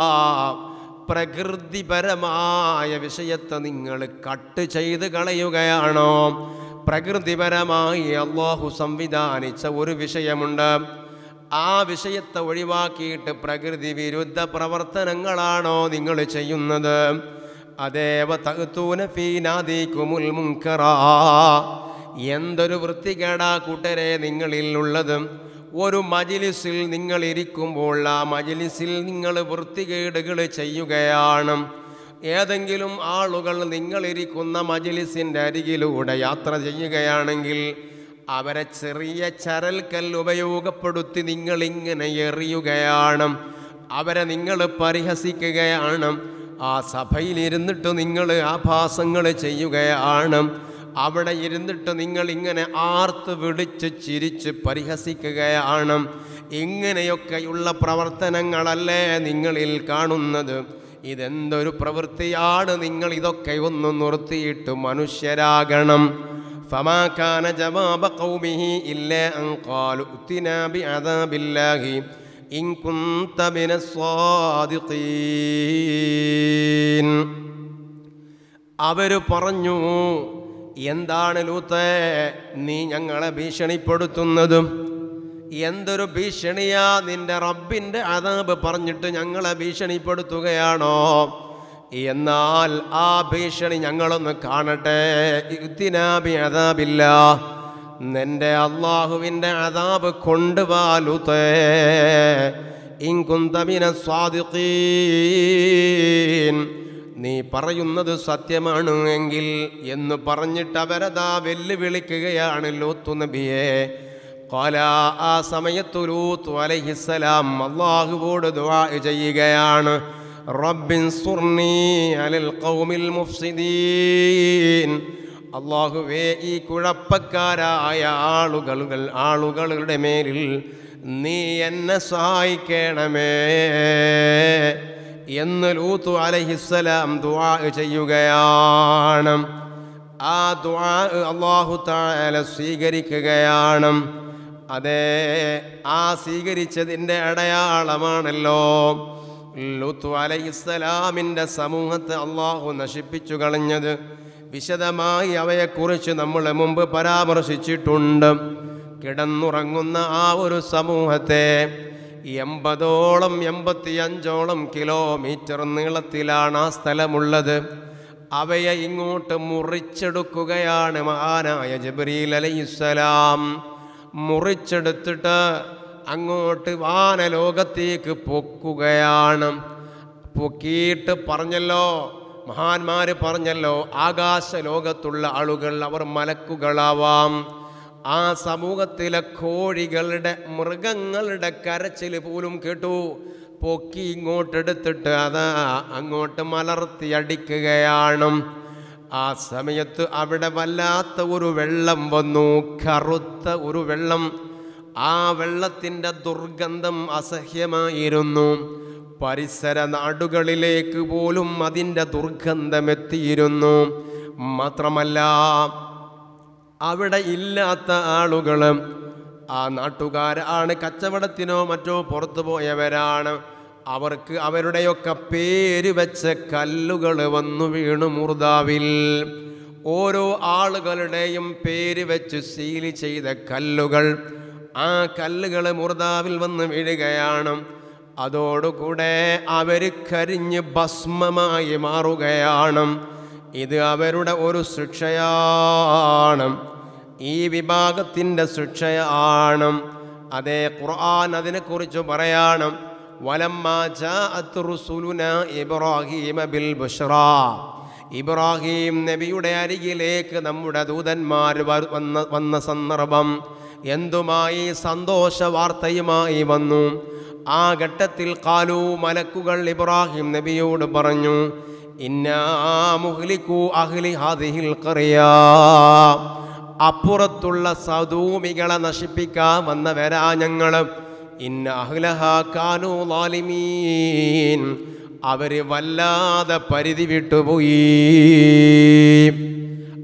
പ്രകൃതിപരമായ വിഷയത്തെ നിങ്ങൾ കട്ട് ചെയ്ത് കളയുകയാണോ പ്രകൃതിപരമായി അള്ളാഹു സംവിധാനിച്ച ഒരു വിഷയമുണ്ട് ആ വിഷയത്തെ ഒഴിവാക്കിയിട്ട് പ്രകൃതി വിരുദ്ധ പ്രവർത്തനങ്ങളാണോ നിങ്ങൾ ചെയ്യുന്നത് അതേവ തകത്തൂന ഫീനാദീക്കുമുൽ മുൻകറാ എന്തൊരു വൃത്തികേടാ കൂട്ടരെ നിങ്ങളിൽ ഉള്ളത് ഒരു മജിലിസിൽ നിങ്ങൾ ഇരിക്കുമ്പോൾ ആ മജിലിസിൽ നിങ്ങൾ വൃത്തികേടുകൾ ചെയ്യുകയാണ് ഏതെങ്കിലും ആളുകൾ നിങ്ങളിരിക്കുന്ന മജിലിസിൻ്റെ അരികിലൂടെ യാത്ര ചെയ്യുകയാണെങ്കിൽ അവരെ ചെറിയ ചരൽക്കല്ല് ഉപയോഗപ്പെടുത്തി നിങ്ങളിങ്ങനെ എറിയുകയാണ് അവരെ നിങ്ങൾ പരിഹസിക്കുകയാണ് ആ സഭയിലിരുന്നിട്ട് നിങ്ങൾ ആഭാസങ്ങൾ ചെയ്യുകയാണ് അവിടെ ഇരുന്നിട്ട് നിങ്ങൾ ഇങ്ങനെ ആർത്ത് വിളിച്ച് ചിരിച്ച് പരിഹസിക്കുകയാണ് ഇങ്ങനെയൊക്കെയുള്ള പ്രവർത്തനങ്ങളല്ലേ നിങ്ങളിൽ കാണുന്നത് ഇതെന്തൊരു പ്രവൃത്തിയാണ് നിങ്ങൾ ഇതൊക്കെ ഒന്ന് നിർത്തിയിട്ട് മനുഷ്യരാകണം فما كان جواب قومه إلا أن قالوا ائتنا بعذاب الله إن كنت من الصادقين അവർ പറഞ്ഞു എന്താണ് ലൂത്തേ നീ ഞങ്ങളെ ഭീഷണിപ്പെടുത്തുന്നതും എന്തൊരു ഭീഷണിയാ നിന്റെ റബ്ബിൻ്റെ അതാബ് പറഞ്ഞിട്ട് ഞങ്ങളെ ഭീഷണിപ്പെടുത്തുകയാണോ എന്നാൽ ആ ഭീഷണി ഞങ്ങളൊന്ന് കാണട്ടെ ഇത്തിനാബി അതാബില്ല നിന്റെ അള്ളാഹുവിൻ്റെ അതാബ് കൊണ്ടുവാലുത്തേ ഇൻകുന്തമിന സ്വാദിഖീൻ നീ പറയുന്നത് സത്യമാണ് എങ്കിൽ എന്ന് പറഞ്ഞിട്ട് അവരതാ വെല്ലുവിളിക്കുകയാണ് ലൂത്തു നബിയെ قال ആ സമയത്ത് ലൂത്ത് അലൈഹിസ്സലാം അള്ളാഹുവോട് ദുആ ചെയ്യുകയാണ് റബ്ബിൻ സുർണി അലൽ ഖൗമിൽ മുഫ്സിദീൻ അള്ളാഹുവേ ഈ കുഴപ്പക്കാരായ ആളുകൾ ആളുകളുടെ മേലിൽ നീ എന്നെ സഹായിക്കണമേ എന്ന് ലൂത്തു അലഹിസ്സലാം ദുആ ചെയ്യുകയാണ് ആ ദുആ അള്ളാഹു താല സ്വീകരിക്കുകയാണ് അതെ ആ സ്വീകരിച്ചതിൻ്റെ അടയാളമാണല്ലോ ലൂത്തു അലൈഹിസ്സലാമിൻ്റെ സമൂഹത്തെ അള്ളാഹു നശിപ്പിച്ചു കളഞ്ഞത് വിശദമായി അവയെക്കുറിച്ച് നമ്മൾ മുമ്പ് പരാമർശിച്ചിട്ടുണ്ട് കിടന്നുറങ്ങുന്ന ആ ഒരു സമൂഹത്തെ എൺപതോളം എൺപത്തിയഞ്ചോളം കിലോമീറ്റർ നീളത്തിലാണ് ആ സ്ഥലമുള്ളത് അവയെ ഇങ്ങോട്ട് മുറിച്ചെടുക്കുകയാണ് മഹാനായ ജബരീൽ അലൈഹിസ്സലാം മുറിച്ചെടുത്തിട്ട് അങ്ങോട്ട് വാനലോകത്തേക്ക് പൊക്കുകയാണ് പൊക്കിയിട്ട് പറഞ്ഞല്ലോ മഹാന്മാർ പറഞ്ഞല്ലോ ആകാശ ലോകത്തുള്ള ആളുകൾ അവർ മലക്കുകളാവാം ആ സമൂഹത്തിലെ കോഴികളുടെ മൃഗങ്ങളുടെ കരച്ചിൽ പോലും കേട്ടു പൊക്കി ഇങ്ങോട്ടെടുത്തിട്ട് അതാ അങ്ങോട്ട് മലർത്തി അടിക്കുകയാണ് ആ സമയത്ത് അവിടെ വല്ലാത്ത ഒരു വെള്ളം വന്നു കറുത്ത ഒരു വെള്ളം ആ വെള്ളത്തിൻ്റെ ദുർഗന്ധം അസഹ്യമായിരുന്നു പരിസര നാടുകളിലേക്ക് പോലും അതിൻ്റെ ദുർഗന്ധമെത്തിയിരുന്നു മാത്രമല്ല അവിടെ ഇല്ലാത്ത ആളുകൾ ആ നാട്ടുകാരാണ് കച്ചവടത്തിനോ മറ്റോ പുറത്തു പോയവരാണ് അവർക്ക് അവരുടെയൊക്കെ പേര് വെച്ച കല്ലുകൾ വന്നു വീണു മുർദാവിൽ ഓരോ ആളുകളുടെയും പേര് വെച്ച് സീല് ചെയ്ത കല്ലുകൾ ആ കല്ലുകൾ മുർദാവിൽ വന്ന് വീഴുകയാണ് അതോടുകൂടെ അവർ കരിഞ്ഞ് ഭസ്മമായി മാറുകയാണ് ഇത് അവരുടെ ഒരു ശിക്ഷയാണ് ഈ വിഭാഗത്തിൻ്റെ ശിക്ഷയാണ് അതേ ഖുർആൻ അതിനെക്കുറിച്ച് പറയാണ് വലമ്മാ ജാഅത്ത് റുസുലുന ഇബ്രാഹീമ ബിൽ ബുഷ്റാ ഇബ്രാഹിം നബിയുടെ അരികിലേക്ക് നമ്മുടെ ദൂതന്മാർ വ- വന്ന വന്ന സന്ദർഭം എന്തുമായി സന്തോഷ വാർത്തയുമായി വന്നു ആ ഘട്ടത്തിൽ കാലു മലക്കുകൾ ഇബ്രാഹിം നബിയോട് പറഞ്ഞു ഇന്നാ മുഹ്ലിക്കു അഹ്ലി ഹാദിഹിൽ ഖറിയാ അപ്പുറത്തുള്ള സദൂമികളെ നശിപ്പിക്കാൻ വന്നവരാ ഞങ്ങൾ ഇന്ന അഹ്ലഹ കാനു ലാലിമീൻ അവര് വല്ലാതെ പരിധി വിട്ടുപോയി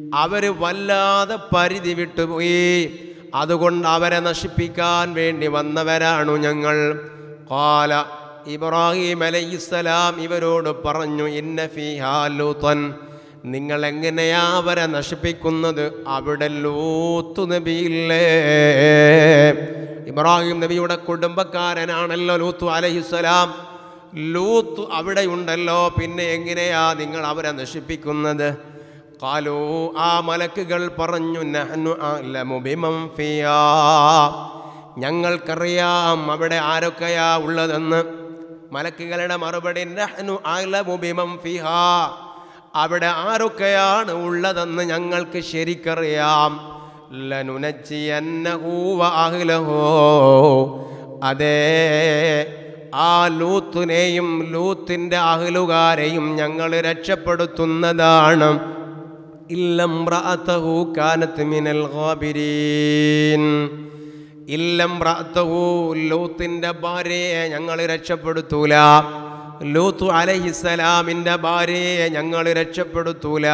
അവർ വല്ലാതെ പരിധി വിട്ടുപോയി അതുകൊണ്ട് അവരെ നശിപ്പിക്കാൻ വേണ്ടി വന്നവരാണു ഞങ്ങൾ കാല ഇബ്രാഹിം അലൈഹിസ്സലാം ഇവരോട് പറഞ്ഞു ഇന്ന ഫിഹാലൂത്തൻ നിങ്ങൾ എങ്ങനെയാ അവരെ നശിപ്പിക്കുന്നത് അവിടെ ലൂത്തു നബിയില്ലേ ഇബ്രാഹിം നബിയുടെ കുടുംബക്കാരനാണല്ലോ ലൂത്തു അലൈഹിസ്സലാം ലൂത്ത് അവിടെയുണ്ടല്ലോ പിന്നെ എങ്ങനെയാ നിങ്ങൾ അവരെ നശിപ്പിക്കുന്നത് കാലോ ആ മലക്കുകൾ പറഞ്ഞു നഹ്നു അഅ്ലമു ബിമൻ ഫിയാ ഞങ്ങൾക്കറിയാം അവിടെ ആരൊക്കെയാ ഉള്ളതെന്ന് മലക്കുകളുടെ മറുപടി നഹ്നു അഅ്ലമു ബിമൻ ഫിഹാ അവിടെ ആരൊക്കെയാണ് ഉള്ളതെന്ന് ഞങ്ങൾക്ക് ശരിക്കറിയാം ലനുനച്ചിയന്നഹു വ അഹ്ലഹു അതേ ആ ലൂത്തിനെയും ലൂത്തിൻ്റെ അഹ്ലുകാരെയും ഞങ്ങൾ രക്ഷപ്പെടുത്തുന്നതാണ് ഇല്ലംറഅതഹു കാനത്ത് മിനൽ ഗാബിരീൻ ഇല്ലംറഅതഹു ലൂത്തിൻ്റെ ഭാര്യയെ ഞങ്ങൾ രക്ഷപ്പെടുത്തൂല ലൂത്തു അലഹിസലാമിൻ്റെ ഭാര്യയെ ഞങ്ങൾ രക്ഷപ്പെടുത്തൂല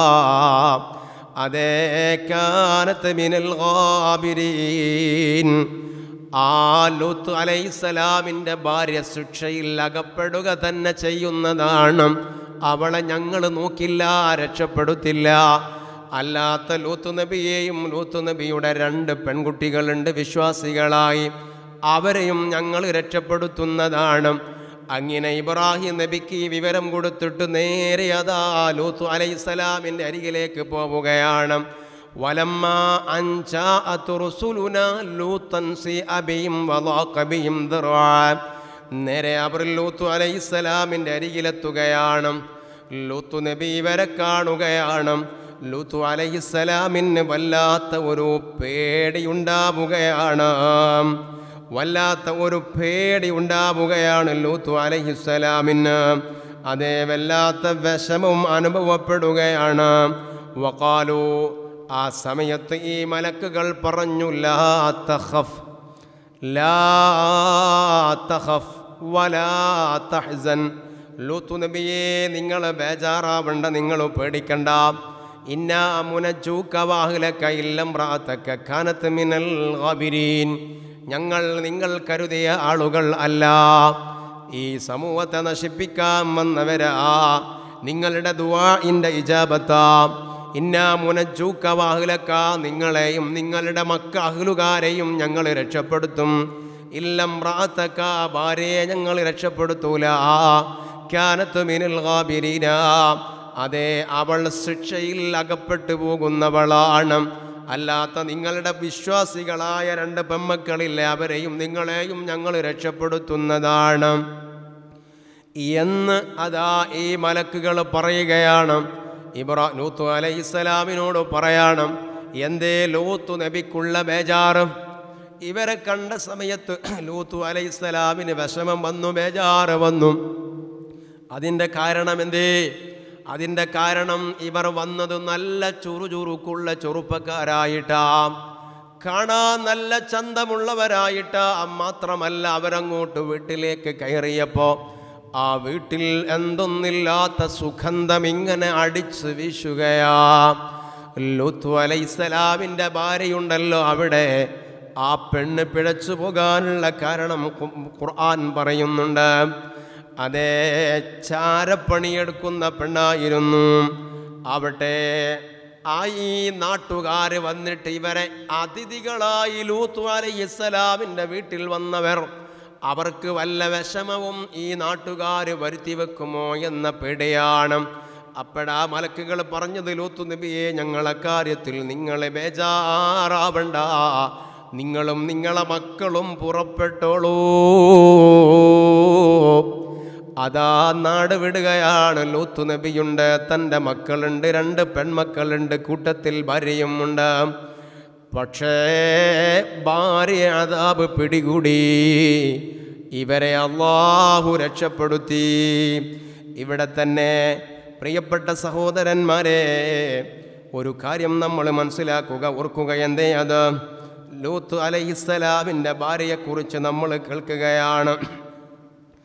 അതേ കാനത്ത് മിനൽ ഗാബിരീൻ ആ ലൂത്ത് അലൈസലാമിൻ്റെ ഭാര്യ ശിക്ഷയിൽ അകപ്പെടുക തന്നെ ചെയ്യുന്നതാണ് അവളെ ഞങ്ങൾ നോക്കില്ല രക്ഷപ്പെടുത്തില്ല അല്ലാത്ത ലൂത്ത് നബിയെയും ലൂത്ത് നബിയുടെ രണ്ട് പെൺകുട്ടികളുണ്ട് വിശ്വാസികളായി അവരെയും ഞങ്ങൾ രക്ഷപ്പെടുത്തുന്നതാണ് അങ്ങനെ ഇബ്രാഹിം നബിക്ക് ഈ വിവരം കൊടുത്തിട്ട് നേരെ അതാ ലൂത്ത് അലൈസലാമിൻ്റെ അരികിലേക്ക് പോവുകയാണ് വലമ്മ അഞ്ചാഅത്ത് റുസുലുന ലൂത്തൻ സിഅബിയും വലാഖബിയും ദിർആൻ നേരെ അവർ ലൂത്തു അലൈഹിസ്സലാമിൻ്റെ അരികിലെത്തുകയാണ് ലൂത്തു നബി ഇവരെ കാണുകയാണ് ലൂത്തു അലൈഹിസ്സലാമിന് വല്ലാത്ത ഒരു പേടിയുണ്ടാവുകയാണ് വല്ലാത്ത ഒരു പേടി ഉണ്ടാവുകയാണ് ലൂത്തു അലൈഹിസ്സലാമിന് അതേ വല്ലാത്ത വിഷമം അനുഭവപ്പെടുകയാണ് വക്കാലു ആ സമയത്ത് ഈ മലക്കുകൾ പറഞ്ഞു ലാ തഖഫ് ലാ തഖഫ് വലാ തഹ്സൻ ലൂത്തു നബിയെ നിങ്ങൾ ബേജാറാവണ്ട നിങ്ങൾ പേടിക്കണ്ട ഇന്നാ മുനജൂക വാഹ്ലക ഇല്ലം റാത്തക കാനത്ത് മിനൽ ഗാബിരീൻ ഞങ്ങൾ നിങ്ങൾ കരുതിയ ആളുകൾ അല്ല ഈ സമൂഹത്തെ നശിപ്പിക്കാൻ വന്നവരാ നിങ്ങളുടെ ദുവാഇൻ്റെ ഇജാബത്താ ഇന്നാ മുനജൂക്ക വാഹുലക്ക നിങ്ങളെയും നിങ്ങളുടെ മക്ക അഹ്ലുകാരെയും ഞങ്ങൾ രക്ഷപ്പെടുത്തും ഇല്ലം റാത്തക്ക ഭാര്യയെ ഞങ്ങൾ രക്ഷപ്പെടുത്തൂല ക്യാനത്ത് മിനിൽ ഗാബിരീന അതെ അവൾ ശിക്ഷയിൽ അകപ്പെട്ടു പോകുന്നവളാണ് അല്ലാത്ത നിങ്ങളുടെ വിശ്വാസികളായ രണ്ട് പെമ്മക്കളില്ലേ അവരെയും നിങ്ങളെയും ഞങ്ങൾ രക്ഷപ്പെടുത്തുന്നതാണ് എന്ന് അതാ ഈ മലക്കുകൾ പറയുകയാണ് ഇബ്രാ ലൂത്തു അലൈഹിസ്സലാമിനോട് പറയാണ് എന്തേ ലൂത്തു നബിക്കുള്ള ബേജാറ് ഇവരെ കണ്ട സമയത്ത് ലൂത്തു അലൈഹിസ്സലാമിന് വിഷമം വന്നു ബേജാറ് വന്നു അതിൻ്റെ കാരണം എന്തേ അതിൻ്റെ കാരണം ഇവർ വന്നത് നല്ല ചുറുചുറുക്കുള്ള ചെറുപ്പക്കാരായിട്ടാ കാണാൻ നല്ല ചന്തമുള്ളവരായിട്ടാ മാത്രമല്ല അവരങ്ങോട്ട് വീട്ടിലേക്ക് കയറിയപ്പോൾ ആ വീട്ടിൽ എന്തൊന്നില്ലാത്ത സുഗന്ധം ഇങ്ങനെ അടിച്ചു വീശുകയാ ലുത്തു അലൈസലാമിൻ്റെ ഭാര്യയുണ്ടല്ലോ അവിടെ ആ പെണ്ണ് പിഴച്ചു പോകാനുള്ള കാരണം ഖു- ഖുർആൻ പറയുന്നുണ്ട് അതേ ചാരപ്പണിയെടുക്കുന്ന പെണ്ണായിരുന്നു ആവട്ടെ ആ ഈ നാട്ടുകാർ വന്നിട്ട് ഇവരെ അതിഥികളായി ലൂത്തു അലൈഹിസ്സലാമിൻ്റെ വീട്ടിൽ വന്നവർ അവർക്ക് വല്ല വിഷമവും ഈ നാട്ടുകാർ വരുത്തി വെക്കുമോ എന്ന പേടിയാണ് അപ്പോഴാ മലക്കുകൾ പറഞ്ഞത് ലൂത്തു നബിയെ ഞങ്ങളെ കാര്യത്തിൽ നിങ്ങളെ ബേജാറാവണ്ട നിങ്ങളും നിങ്ങളെ മക്കളും പുറപ്പെട്ടോളൂ അതാ നാട് വിടുകയാണ് ലൂത്തു നബിയുണ്ട് തൻ്റെ മക്കളുണ്ട് രണ്ട് പെൺമക്കളുണ്ട് കൂട്ടത്തിൽ ഭാര്യയുമുണ്ട് പക്ഷേ ഭാര്യ അതാബ് പിടികൂടി ഇവരെ അള്ളാഹു രക്ഷപ്പെടുത്തി ഇവിടെ തന്നെ പ്രിയപ്പെട്ട സഹോദരന്മാരെ ഒരു കാര്യം നമ്മൾ മനസ്സിലാക്കുക ഓർക്കുക എന്തേ അത് ലൂത്ത് അലൈഹിസ്സലാമിൻ്റെ ഭാര്യയെക്കുറിച്ച് നമ്മൾ കേൾക്കുകയാണ്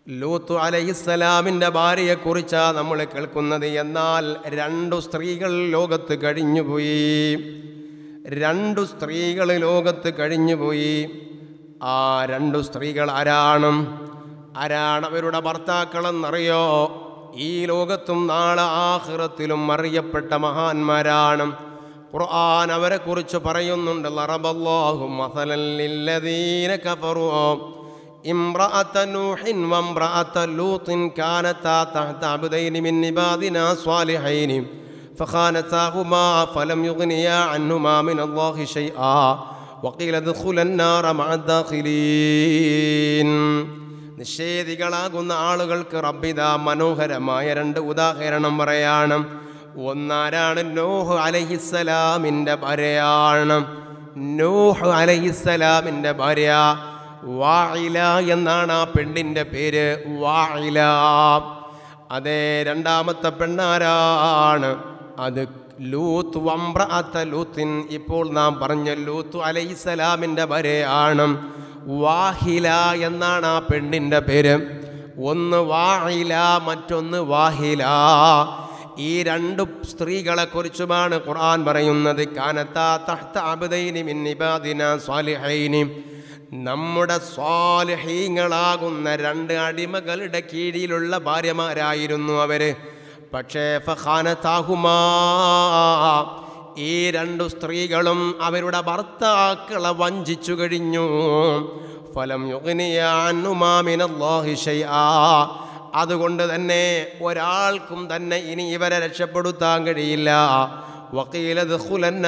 ലൂത്തു അലഹിസ്സലാമിൻ്റെ ഭാര്യയെക്കുറിച്ചാണ് നമ്മൾ കേൾക്കുന്നത് എന്നാൽ രണ്ടു സ്ത്രീകൾ ലോകത്ത് കഴിഞ്ഞുപോയി രണ്ടു സ്ത്രീകൾ ലോകത്ത് കഴിഞ്ഞുപോയി ആ രണ്ടു സ്ത്രീകൾ ആരാണ് ആരാണ് അവരുടെ ഭർത്താക്കളെന്നറിയോ ഈ ലോകത്തും നാളെ ആഹ്റത്തിലും അറിയപ്പെട്ട മഹാന്മാരാണ് ഖുർആൻ അവരെ കുറിച്ച് പറയുന്നുണ്ട് ലറബല്ലാഹു മസലൻ ലില്ലദീന കഫറു امرأة نوح وامرأة لوط كانتا تحت عبدين من عبادنا صالحين فخانتاهما فلم يغنيا عنهما من الله شيئا وقيل ادخلا النار مع الداخلين നിഷേധികളാകുന്ന ആളുകൾക്ക് റബ്ബിത മനോഹരമായ രണ്ട് ഉദാഹരണം പറയാണ് ഒന്നാരാണ് നോഹ് അലഹിസ്സലാമിൻ്റെ ഭാര്യയാണ് നോഹ് അലഹിസ്സലാമിൻ്റെ ഭാര്യ വായില എന്നാണ് ആ പെണ്ണിൻ്റെ പേര് വായില അതെ രണ്ടാമത്തെ പെണ്ണാരാണ് അത് ലൂത്ത് വമ്പ്രഅത്ത ലൂത്തിൻ ഇപ്പോൾ നാം പറഞ്ഞ ലൂത്ത് അലൈസലാമിൻ്റെ ഭാര്യയാണ് വാഹില എന്നാണ് ആ പെണ്ണിൻ്റെ പേര് ഒന്ന് വാഹില മറ്റൊന്ന് വാഹില ഈ രണ്ട് സ്ത്രീകളെ കുറിച്ചുമാണ് ഖുർആൻ പറയുന്നത് കാനത്താ തഹ്ത അബ്ദൈനി മിൻ ഇബാദിന സ്വാലിഹൈനി നമ്മുടെ സ്വാലിഹീങ്ങളാകുന്ന രണ്ട് അടിമകളുടെ കീഴിലുള്ള ഭാര്യമാരായിരുന്നു അവര് പക്ഷേ ഫഖാനത്താഹുമാ ഈ രണ്ടു സ്ത്രീകളും അവരുടെ ഭർത്താക്കളെ വഞ്ചിച്ചു കഴിഞ്ഞു ഫലം യുഗ്നിയാനുമാമിനല്ലാഹി ഷൈആ അതുകൊണ്ട് തന്നെ ഒരാൾക്കും തന്നെ ഇനി ഇവരെ രക്ഷപ്പെടുത്താൻ കഴിയില്ല വക്കീലത്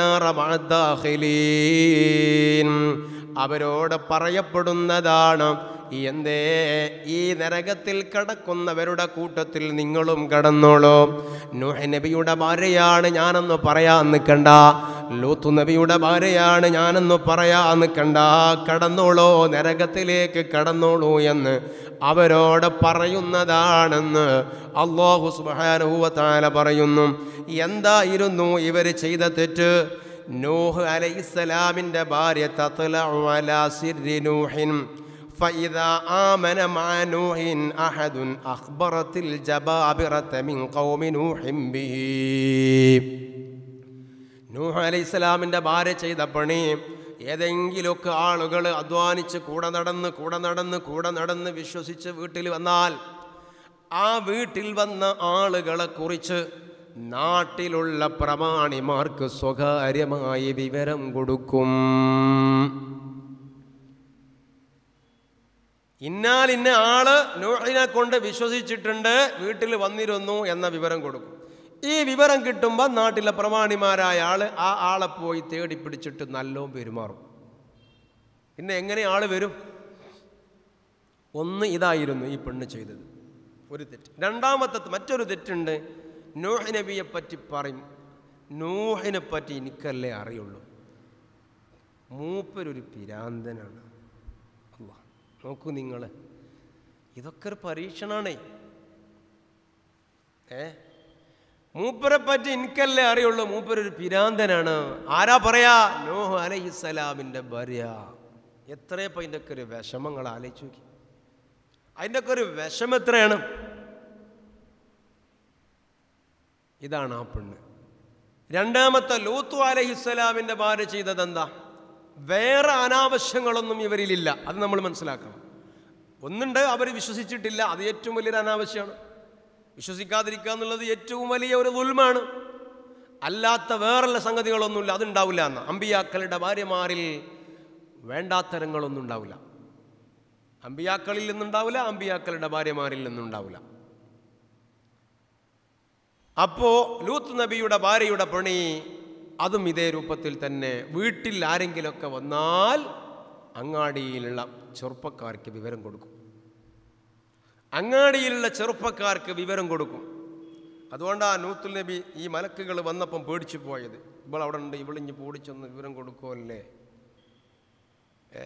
അവരോട് പറയപ്പെടുന്നതാണ് എന്തേ ഈ നരകത്തിൽ കടക്കുന്നവരുടെ കൂട്ടത്തിൽ നിങ്ങളും കടന്നോളൂ നൂഹ് നബിയുടെ ഭാര്യയാണ് ഞാനെന്ന് പറയാൻ നിൽക്കണ്ട ലൂത്തു നബിയുടെ ഭാര്യയാണ് ഞാനെന്ന് പറയാൻ നിൽക്കണ്ട കടന്നോളൂ നരകത്തിലേക്ക് കടന്നോളൂ എന്ന് അവരോട് പറയുന്നതാണെന്ന് അള്ളാഹു സുബാനുഭവത്താല പറയുന്നു എന്തായിരുന്നു ഇവർ ചെയ്ത തെറ്റ് നൂഹ് അലൈഹിസ്സലാമിൻ്റെ ഭാര്യ തത്ലഉ അലാ സിർരി നൂഹിൻ فإذا آمن مع نوح أحد أخبرت الجبابرة من قوم نوح به നൂഹ് അലൈഹിസ്സലാമിൻ്റെ ഭാര്യ ചെയ്ത പണി ഏതെങ്കിലുമൊക്കെ ആളുകൾ അധ്വാനിച്ച് കൂടെ നടന്ന് കൂടെ നടന്ന് കൂടെ നടന്ന് വിശ്വസിച്ച് വീട്ടിൽ വന്നാൽ ആ വീട്ടിൽ വന്ന ആളുകളെ കുറിച്ച് നാട്ടിലുള്ള പ്രമാണിമാർക്ക് സ്വകാര്യമായി വിവരം കൊടുക്കും ഇന്നാൽ ഇന്ന ആള് നൂഹിനെ കൊണ്ട് വിശ്വസിച്ചിട്ടുണ്ട് വീട്ടിൽ വന്നിരുന്നു എന്ന വിവരം കൊടുക്കും ഈ വിവരം കിട്ടുമ്പോൾ നാട്ടിലെ പ്രമാണിമാരായ ആള് ആ ആളെ പോയി തേടി പിടിച്ചിട്ട് നല്ലോം പെരുമാറും പിന്നെ എങ്ങനെ ആള് വരും ഒന്ന് ഇതായിരുന്നു ഈ പെണ്ണ് ചെയ്തത് ഒരു തെറ്റ് രണ്ടാമത്തെ മറ്റൊരു തെറ്റുണ്ട് നൂഹ് നബിയെ പറ്റി പറയും നൂഹിനെ പറ്റി എനിക്കല്ലേ അറിയുള്ളൂ മൂപ്പരൊരു പിരാന്തനാണ് അല്ലാ നോക്കൂ നിങ്ങൾ ഇതൊക്കെ ഒരു പരീക്ഷണാണേ ഏ മൂപ്പരെ പറ്റി എനിക്കല്ലേ അറിയുള്ളൂ മൂപ്പരൊരു പിരാന്തനാണ് ആരാ പറയാ നോഹ് അലഹിസലാമിൻ്റെ ഭാര്യ എത്രയപ്പോൾ അതിൻ്റെ ഒക്കെ ഒരു വിഷമങ്ങൾ ആലോചിച്ച് നോക്കി അതിൻ്റെ ഒക്കെ ഒരു വിഷമം എത്രയാണ് ഇതാണ് ആ പെണ്ണ് രണ്ടാമത്തെ ലൂത്തു അലഹിസ്സലാമിൻ്റെ ഭാര്യ ചെയ്തത് എന്താ വേറെ അനാവശ്യങ്ങളൊന്നും ഇവരിലില്ല അത് നമ്മൾ മനസ്സിലാക്കണം ഒന്നുണ്ട് അവർ വിശ്വസിച്ചിട്ടില്ല അത് ഏറ്റവും വലിയൊരു അനാവശ്യമാണ് വിശ്വസിക്കാതിരിക്കുക എന്നുള്ളത് ഏറ്റവും വലിയ ഒരു ദുൽമാണ് അല്ലാത്ത വേറുള്ള സംഗതികളൊന്നുമില്ല അതുണ്ടാവില്ല എന്ന് അമ്പിയാക്കളുടെ ഭാര്യമാരിൽ വേണ്ടാത്തരങ്ങളൊന്നും ഉണ്ടാവില്ല അമ്പിയാക്കളിൽ നിന്നുണ്ടാവില്ല അമ്പിയാക്കളുടെ ഭാര്യമാരിൽ നിന്നുണ്ടാവില്ല അപ്പോൾ ലൂത്ത് നബിയുടെ ഭാര്യയുടെ പണി അതും ഇതേ രൂപത്തിൽ തന്നെ വീട്ടിൽ ആരെങ്കിലുമൊക്കെ വന്നാൽ അങ്ങാടിയിലുള്ള ചെറുപ്പക്കാർക്ക് വിവരം കൊടുക്കും അങ്ങാടിയിലുള്ള ചെറുപ്പക്കാർക്ക് വിവരം കൊടുക്കും അതുകൊണ്ടാണ് നൂത്തുൽ നബി ഈ മലക്കുകൾ വന്നപ്പം പേടിച്ചു പോയത് ഇവൾ അവിടെ ഉണ്ട് ഇവളിഞ്ഞ് പൂടിച്ചൊന്ന് വിവരം കൊടുക്കുമല്ലേ ഏ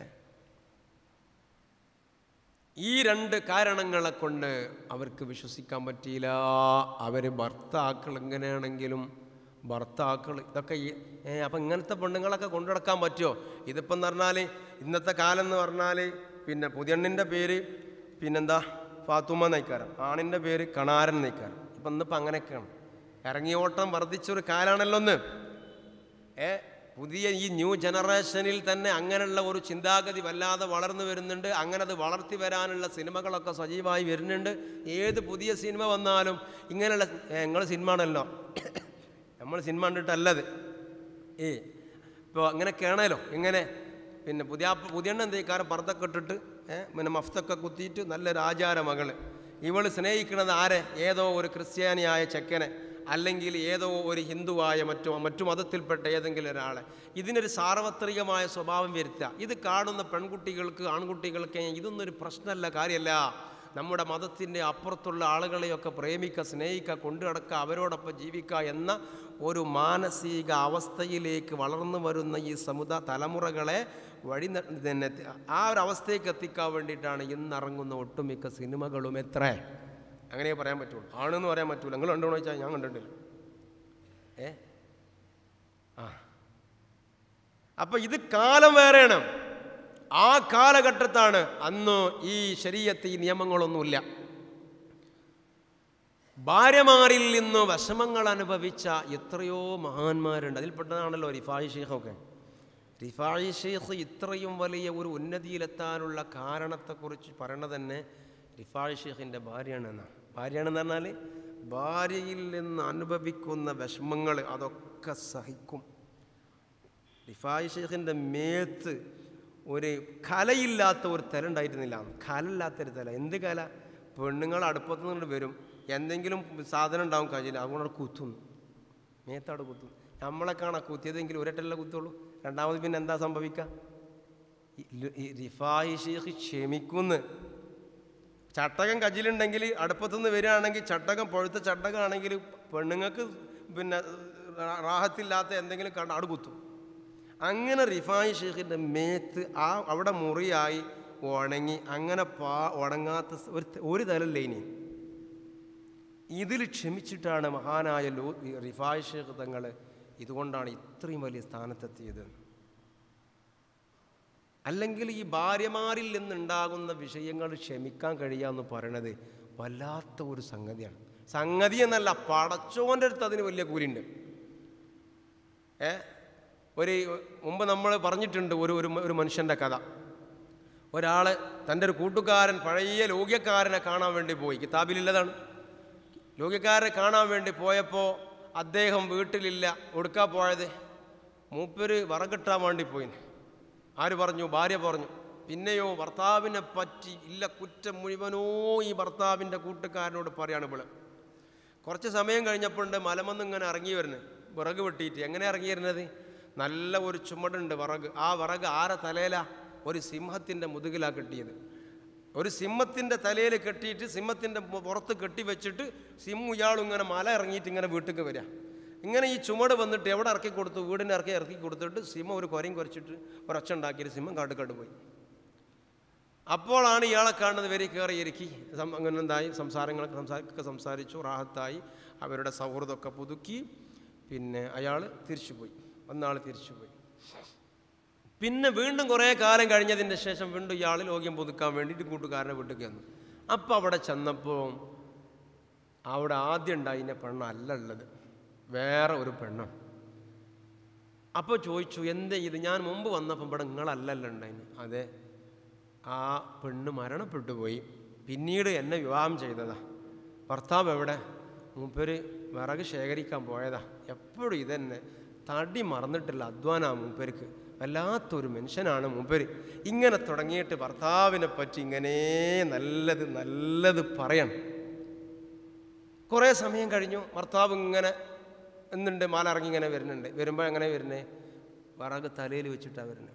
ഈ രണ്ട് കാരണങ്ങളെ കൊണ്ട് അവർക്ക് വിശ്വസിക്കാൻ പറ്റിയില്ല അവർ ഭർത്താക്കൾ എങ്ങനെയാണെങ്കിലും ഭർത്താക്കൾ ഇതൊക്കെ ഈ- ഏ അപ്പം ഇങ്ങനത്തെ പെണ്ണുങ്ങളൊക്കെ കൊണ്ടു നടക്കാൻ പറ്റുമോ ഇതിപ്പം എന്ന് പറഞ്ഞാൽ ഇന്നത്തെ കാലം എന്ന് പറഞ്ഞാൽ പിന്നെ പുതിയണ്ണിൻ്റെ പേര് പിന്നെന്താ ഫാത്തുമ നയിക്കാരം ആണിൻ്റെ പേര് കണാരൻ നയിക്കാരം ഇപ്പം ഇന്നിപ്പോൾ അങ്ങനെയൊക്കെയാണ് ഇറങ്ങിയോട്ടം വർദ്ധിച്ചൊരു കാലാണല്ലോ ഒന്ന് ഏ പുതിയ ഈ ന്യൂ ജനറേഷനിൽ തന്നെ അങ്ങനെയുള്ള ഒരു ചിന്താഗതി വല്ലാതെ വളർന്നു വരുന്നുണ്ട് അങ്ങനെ അത് വളർത്തി വരാനുള്ള സിനിമകളൊക്കെ സജീവമായി വരുന്നുണ്ട് ഏത് പുതിയ സിനിമ വന്നാലും ഇങ്ങനെയുള്ള നിങ്ങൾ സിനിമ ആണല്ലോ നമ്മൾ സിനിമ കണ്ടിട്ടല്ലത് ഏ ഇപ്പോൾ അങ്ങനെയൊക്കെയാണല്ലോ ഇങ്ങനെ പിന്നെ പുതിയ പുതിയ എന്തേക്കാരം പർദ്ദൊക്കെ ഇട്ടിട്ട് ഏ, പിന്നെ മഫ്തൊക്കെ കുത്തിയിട്ട് നല്ലൊരു ആചാര മകള് ഇവൾ സ്നേഹിക്കുന്നത് ആരെ ഏതോ ഒരു ക്രിസ്ത്യാനിയായ ചെക്കനെ അല്ലെങ്കിൽ ഏതോ ഒരു ഹിന്ദുവായ മറ്റോ മറ്റു മതത്തിൽപ്പെട്ട ഏതെങ്കിലും ഒരാളെ ഇതിനൊരു സാർവത്രികമായ സ്വഭാവം വരുത്തുക ഇത് കാണുന്ന പെൺകുട്ടികൾക്ക് ആൺകുട്ടികൾക്ക് ഇതൊന്നും ഒരു പ്രശ്നമല്ല കാര്യമല്ല നമ്മുടെ മതത്തിൻ്റെ അപ്പുറത്തുള്ള ആളുകളെയൊക്കെ പ്രേമിക്കുക സ്നേഹിക്കുക കൊണ്ടു നടക്കുക അവരോടൊപ്പം ജീവിക്കുക എന്ന ഒരു മാനസിക അവസ്ഥയിലേക്ക് വളർന്നു വരുന്ന ഈ സമുദായ തലമുറകളെ വഴി ന- തന്നെ എത്തി- ആ ഒരു അവസ്ഥയ്ക്ക് എത്തിക്കാൻ വേണ്ടിയിട്ടാണ് ഇന്നിറങ്ങുന്ന ഒട്ടുമിക്ക സിനിമകളും എത്ര അങ്ങനെ പറയാൻ പറ്റുള്ളൂ ആണെന്ന് പറയാൻ പറ്റൂല നിങ്ങൾ കണ്ടോന്ന് ചോദിച്ചാൽ ഞാൻ കണ്ടിട്ടില്ല ഏ ആ അപ്പൊ ഇത് കാലം വേറെയാണ് ആ കാലഘട്ടത്താണ് അന്ന് ഈ ശരീരത്ത് ഈ നിയമങ്ങളൊന്നുമില്ല ഭാര്യമാരിൽ നിന്ന് വിഷമങ്ങൾ അനുഭവിച്ച എത്രയോ മഹാന്മാരുണ്ട് അതിൽപ്പെട്ടതാണല്ലോ റിഫായി ഷെയ്ഖൊക്കെ റിഫായി ഷെയ്ഖ് ഇത്രയും വലിയ ഒരു ഉന്നതിയിലെത്താനുള്ള കാരണത്തെക്കുറിച്ച് പറയണത് തന്നെ റിഫായി ഷെയ്ഖിൻ്റെ ഭാര്യയാണെന്നാണ് ഭാര്യയാണെന്ന് പറഞ്ഞാൽ ഭാര്യയിൽ നിന്ന് അനുഭവിക്കുന്ന വിഷമങ്ങൾ അതൊക്കെ സഹിക്കും റിഫായി ഷെയ്ഖിൻ്റെ മേത്ത് ഒരു കലയില്ലാത്ത ഒരു തല ഉണ്ടായിരുന്നില്ല കലയില്ലാത്തൊരു തല എന്ത് കല പെണ്ണുങ്ങൾ അടുപ്പത്തു നിന്ന് വരും എന്തെങ്കിലും സാധനം ഉണ്ടാവും കഴിയില്ല അതുകൊണ്ട് അവിടെ കുത്തുന്നു മേത്തവിടെ കുത്തും നമ്മളെ കാണാൻ കുത്തിയതെങ്കിലും ഒരട്ടല്ല കുത്തുള്ളൂ രണ്ടാമത് പിന്നെ എന്താ സംഭവിക്കുക ഈ ല- ഈ റിഫായി ഷെയ്ഖ് ക്ഷമിക്കുന്ന് ചട്ടകം കജിലുണ്ടെങ്കിൽ അടുപ്പത്തുനിന്ന് വരികയാണെങ്കിൽ ചട്ടകം പഴുത്ത ചട്ടകമാണെങ്കിൽ പെണ്ണുങ്ങൾക്ക് പിന്നെ റാ- റാഹത്തില്ലാത്ത എന്തെങ്കിലും കണ്ട അവിടെ കുത്തും അങ്ങനെ റിഫായി ഷെയ്ഖിൻ്റെ മേത്ത് ആ അവിടെ മുറിയായി ഉണങ്ങി അങ്ങനെ പാ ഉണങ്ങാത്ത സ് ഒരു ത- ഒരു തലല്ലേ ഇനി ഇതിൽ ക്ഷമിച്ചിട്ടാണ് മഹാനായ ലോ ഈ റിഫായ് ഷേഖ് തങ്ങൾ ഇതുകൊണ്ടാണ് ഇത്രയും വലിയ സ്ഥാനത്തെത്തിയത് അല്ലെങ്കിൽ ഈ ഭാര്യമാരിൽ നിന്നുണ്ടാകുന്ന വിഷയങ്ങൾ ക്ഷമിക്കാൻ കഴിയുക എന്ന് പറയണത് വല്ലാത്ത ഒരു സംഗതിയാണ് സംഗതി എന്നല്ല പടച്ചോൻ്റെ അടുത്ത് അതിന് വലിയ കൂലിയുണ്ട് ഏ ഒരു മുമ്പ് നമ്മൾ പറഞ്ഞിട്ടുണ്ട് ഒരു ഒരു ഒരു മനുഷ്യൻ്റെ കഥ ഒരാൾ തൻ്റെ ഒരു കൂട്ടുകാരൻ പഴയ ലോക്യക്കാരനെ കാണാൻ വേണ്ടി പോയി കിതാബിലുള്ളതാണ് ലോക്യക്കാരനെ കാണാൻ വേണ്ടി പോയപ്പോൾ അദ്ദേഹം വീട്ടിലില്ല ഒടുക്കാ പോയത് മൂപ്പര് വറകിട്ടാൻ വേണ്ടി പോയി ആര് പറഞ്ഞു ഭാര്യ പറഞ്ഞു പിന്നെയോ ഭർത്താവിനെ പറ്റി ഇല്ല കുറ്റം മുഴുവനോ ഈ ഭർത്താവിൻ്റെ കൂട്ടുകാരനോട് പറയാണ് ഇവള് കുറച്ച് സമയം കഴിഞ്ഞപ്പോണ്ട് മലമന്ന് ഇങ്ങനെ ഇറങ്ങി വരുന്നത് വിറക് വെട്ടിയിട്ട് എങ്ങനെ ഇറങ്ങി വരുന്നത് നല്ല ഒരു ചുമടുണ്ട് വിറക് ആ വിറക് ആരെ തലയിലാ ഒരു സിംഹത്തിൻ്റെ മുതുകിലാ കെട്ടിയത് ഒരു സിംഹത്തിൻ്റെ തലയിൽ കെട്ടിയിട്ട് സിംഹത്തിൻ്റെ പുറത്ത് കെട്ടി വെച്ചിട്ട് സിംഹം ഇയാളും ഇങ്ങനെ മല ഇറങ്ങിയിട്ട് ഇങ്ങനെ വീട്ടിലേക്ക് വരിക ഇങ്ങനെ ഈ ചുമട് വന്നിട്ട് എവിടെ ഇറക്കി കൊടുത്തു വീടിൻ്റെ ഇറക്കി ഇറക്കി കൊടുത്തിട്ട് സിംഹം ഒരു കുരയും കുറച്ചിട്ട് ഒരൊച്ച ഉണ്ടാക്കിയിട്ട് സിംഹം കാട്ടുകാട്ട് പോയി അപ്പോഴാണ് ഇയാളെ കാണുന്നത് വരി കയറി ഇരിക്കി സം- അങ്ങനെ എന്തായി സംസാരങ്ങളൊക്കെ സംസാരിക്കൊക്കെ സംസാരിച്ചു റാഹത്തായി അവരുടെ സൗഹൃദമൊക്കെ പുതുക്കി പിന്നെ അയാൾ തിരിച്ചുപോയി ഒന്നാൾ തിരിച്ചുപോയി പിന്നെ വീണ്ടും കുറേ കാലം കഴിഞ്ഞതിൻ്റെ ശേഷം വീണ്ടും ഇയാൾ ലോക്യം പുതുക്കാൻ വേണ്ടിയിട്ട് കൂട്ടുകാരനെ വീട്ടിൽ വന്നു അപ്പോൾ അവിടെ ചെന്നപ്പോൾ അവിടെ ആദ്യം ഉണ്ടായിൻ്റെ പെണ്ണല്ല ഉള്ളത് വേറെ ഒരു പെണ്ണാണ് അപ്പോൾ ചോദിച്ചു എന്തേ ഇത് ഞാൻ മുമ്പ് വന്നപ്പോൾ ഇവിടെ നിങ്ങളല്ലല്ലോ ഉണ്ടായിന് അതെ ആ പെണ്ണ് മരണപ്പെട്ടു പോയി പിന്നീട് എന്നെ വിവാഹം ചെയ്തതാ ഭർത്താവ് എവിടെ മൂപ്പര് വിറക് ശേഖരിക്കാൻ പോയതാ എപ്പോഴും ഇതന്നെ തടി മറന്നിട്ടില്ല അധ്വാനാ മൂപ്പർക്ക് വല്ലാത്തൊരു മനുഷ്യനാണ് മൂപ്പര് ഇങ്ങനെ തുടങ്ങിയിട്ട് ഭർത്താവിനെ പറ്റി ഇങ്ങനെ നല്ലത് നല്ലത് പറയണം കുറേ സമയം കഴിഞ്ഞു ഭർത്താവ് ഇങ്ങനെ എന്നുണ്ട് മാലിറങ്ങി ഇങ്ങനെ വരുന്നുണ്ട് വരുമ്പോൾ എങ്ങനെ വരുന്നേ വിറക് തലയിൽ വെച്ചിട്ടാണ് വരുന്നത്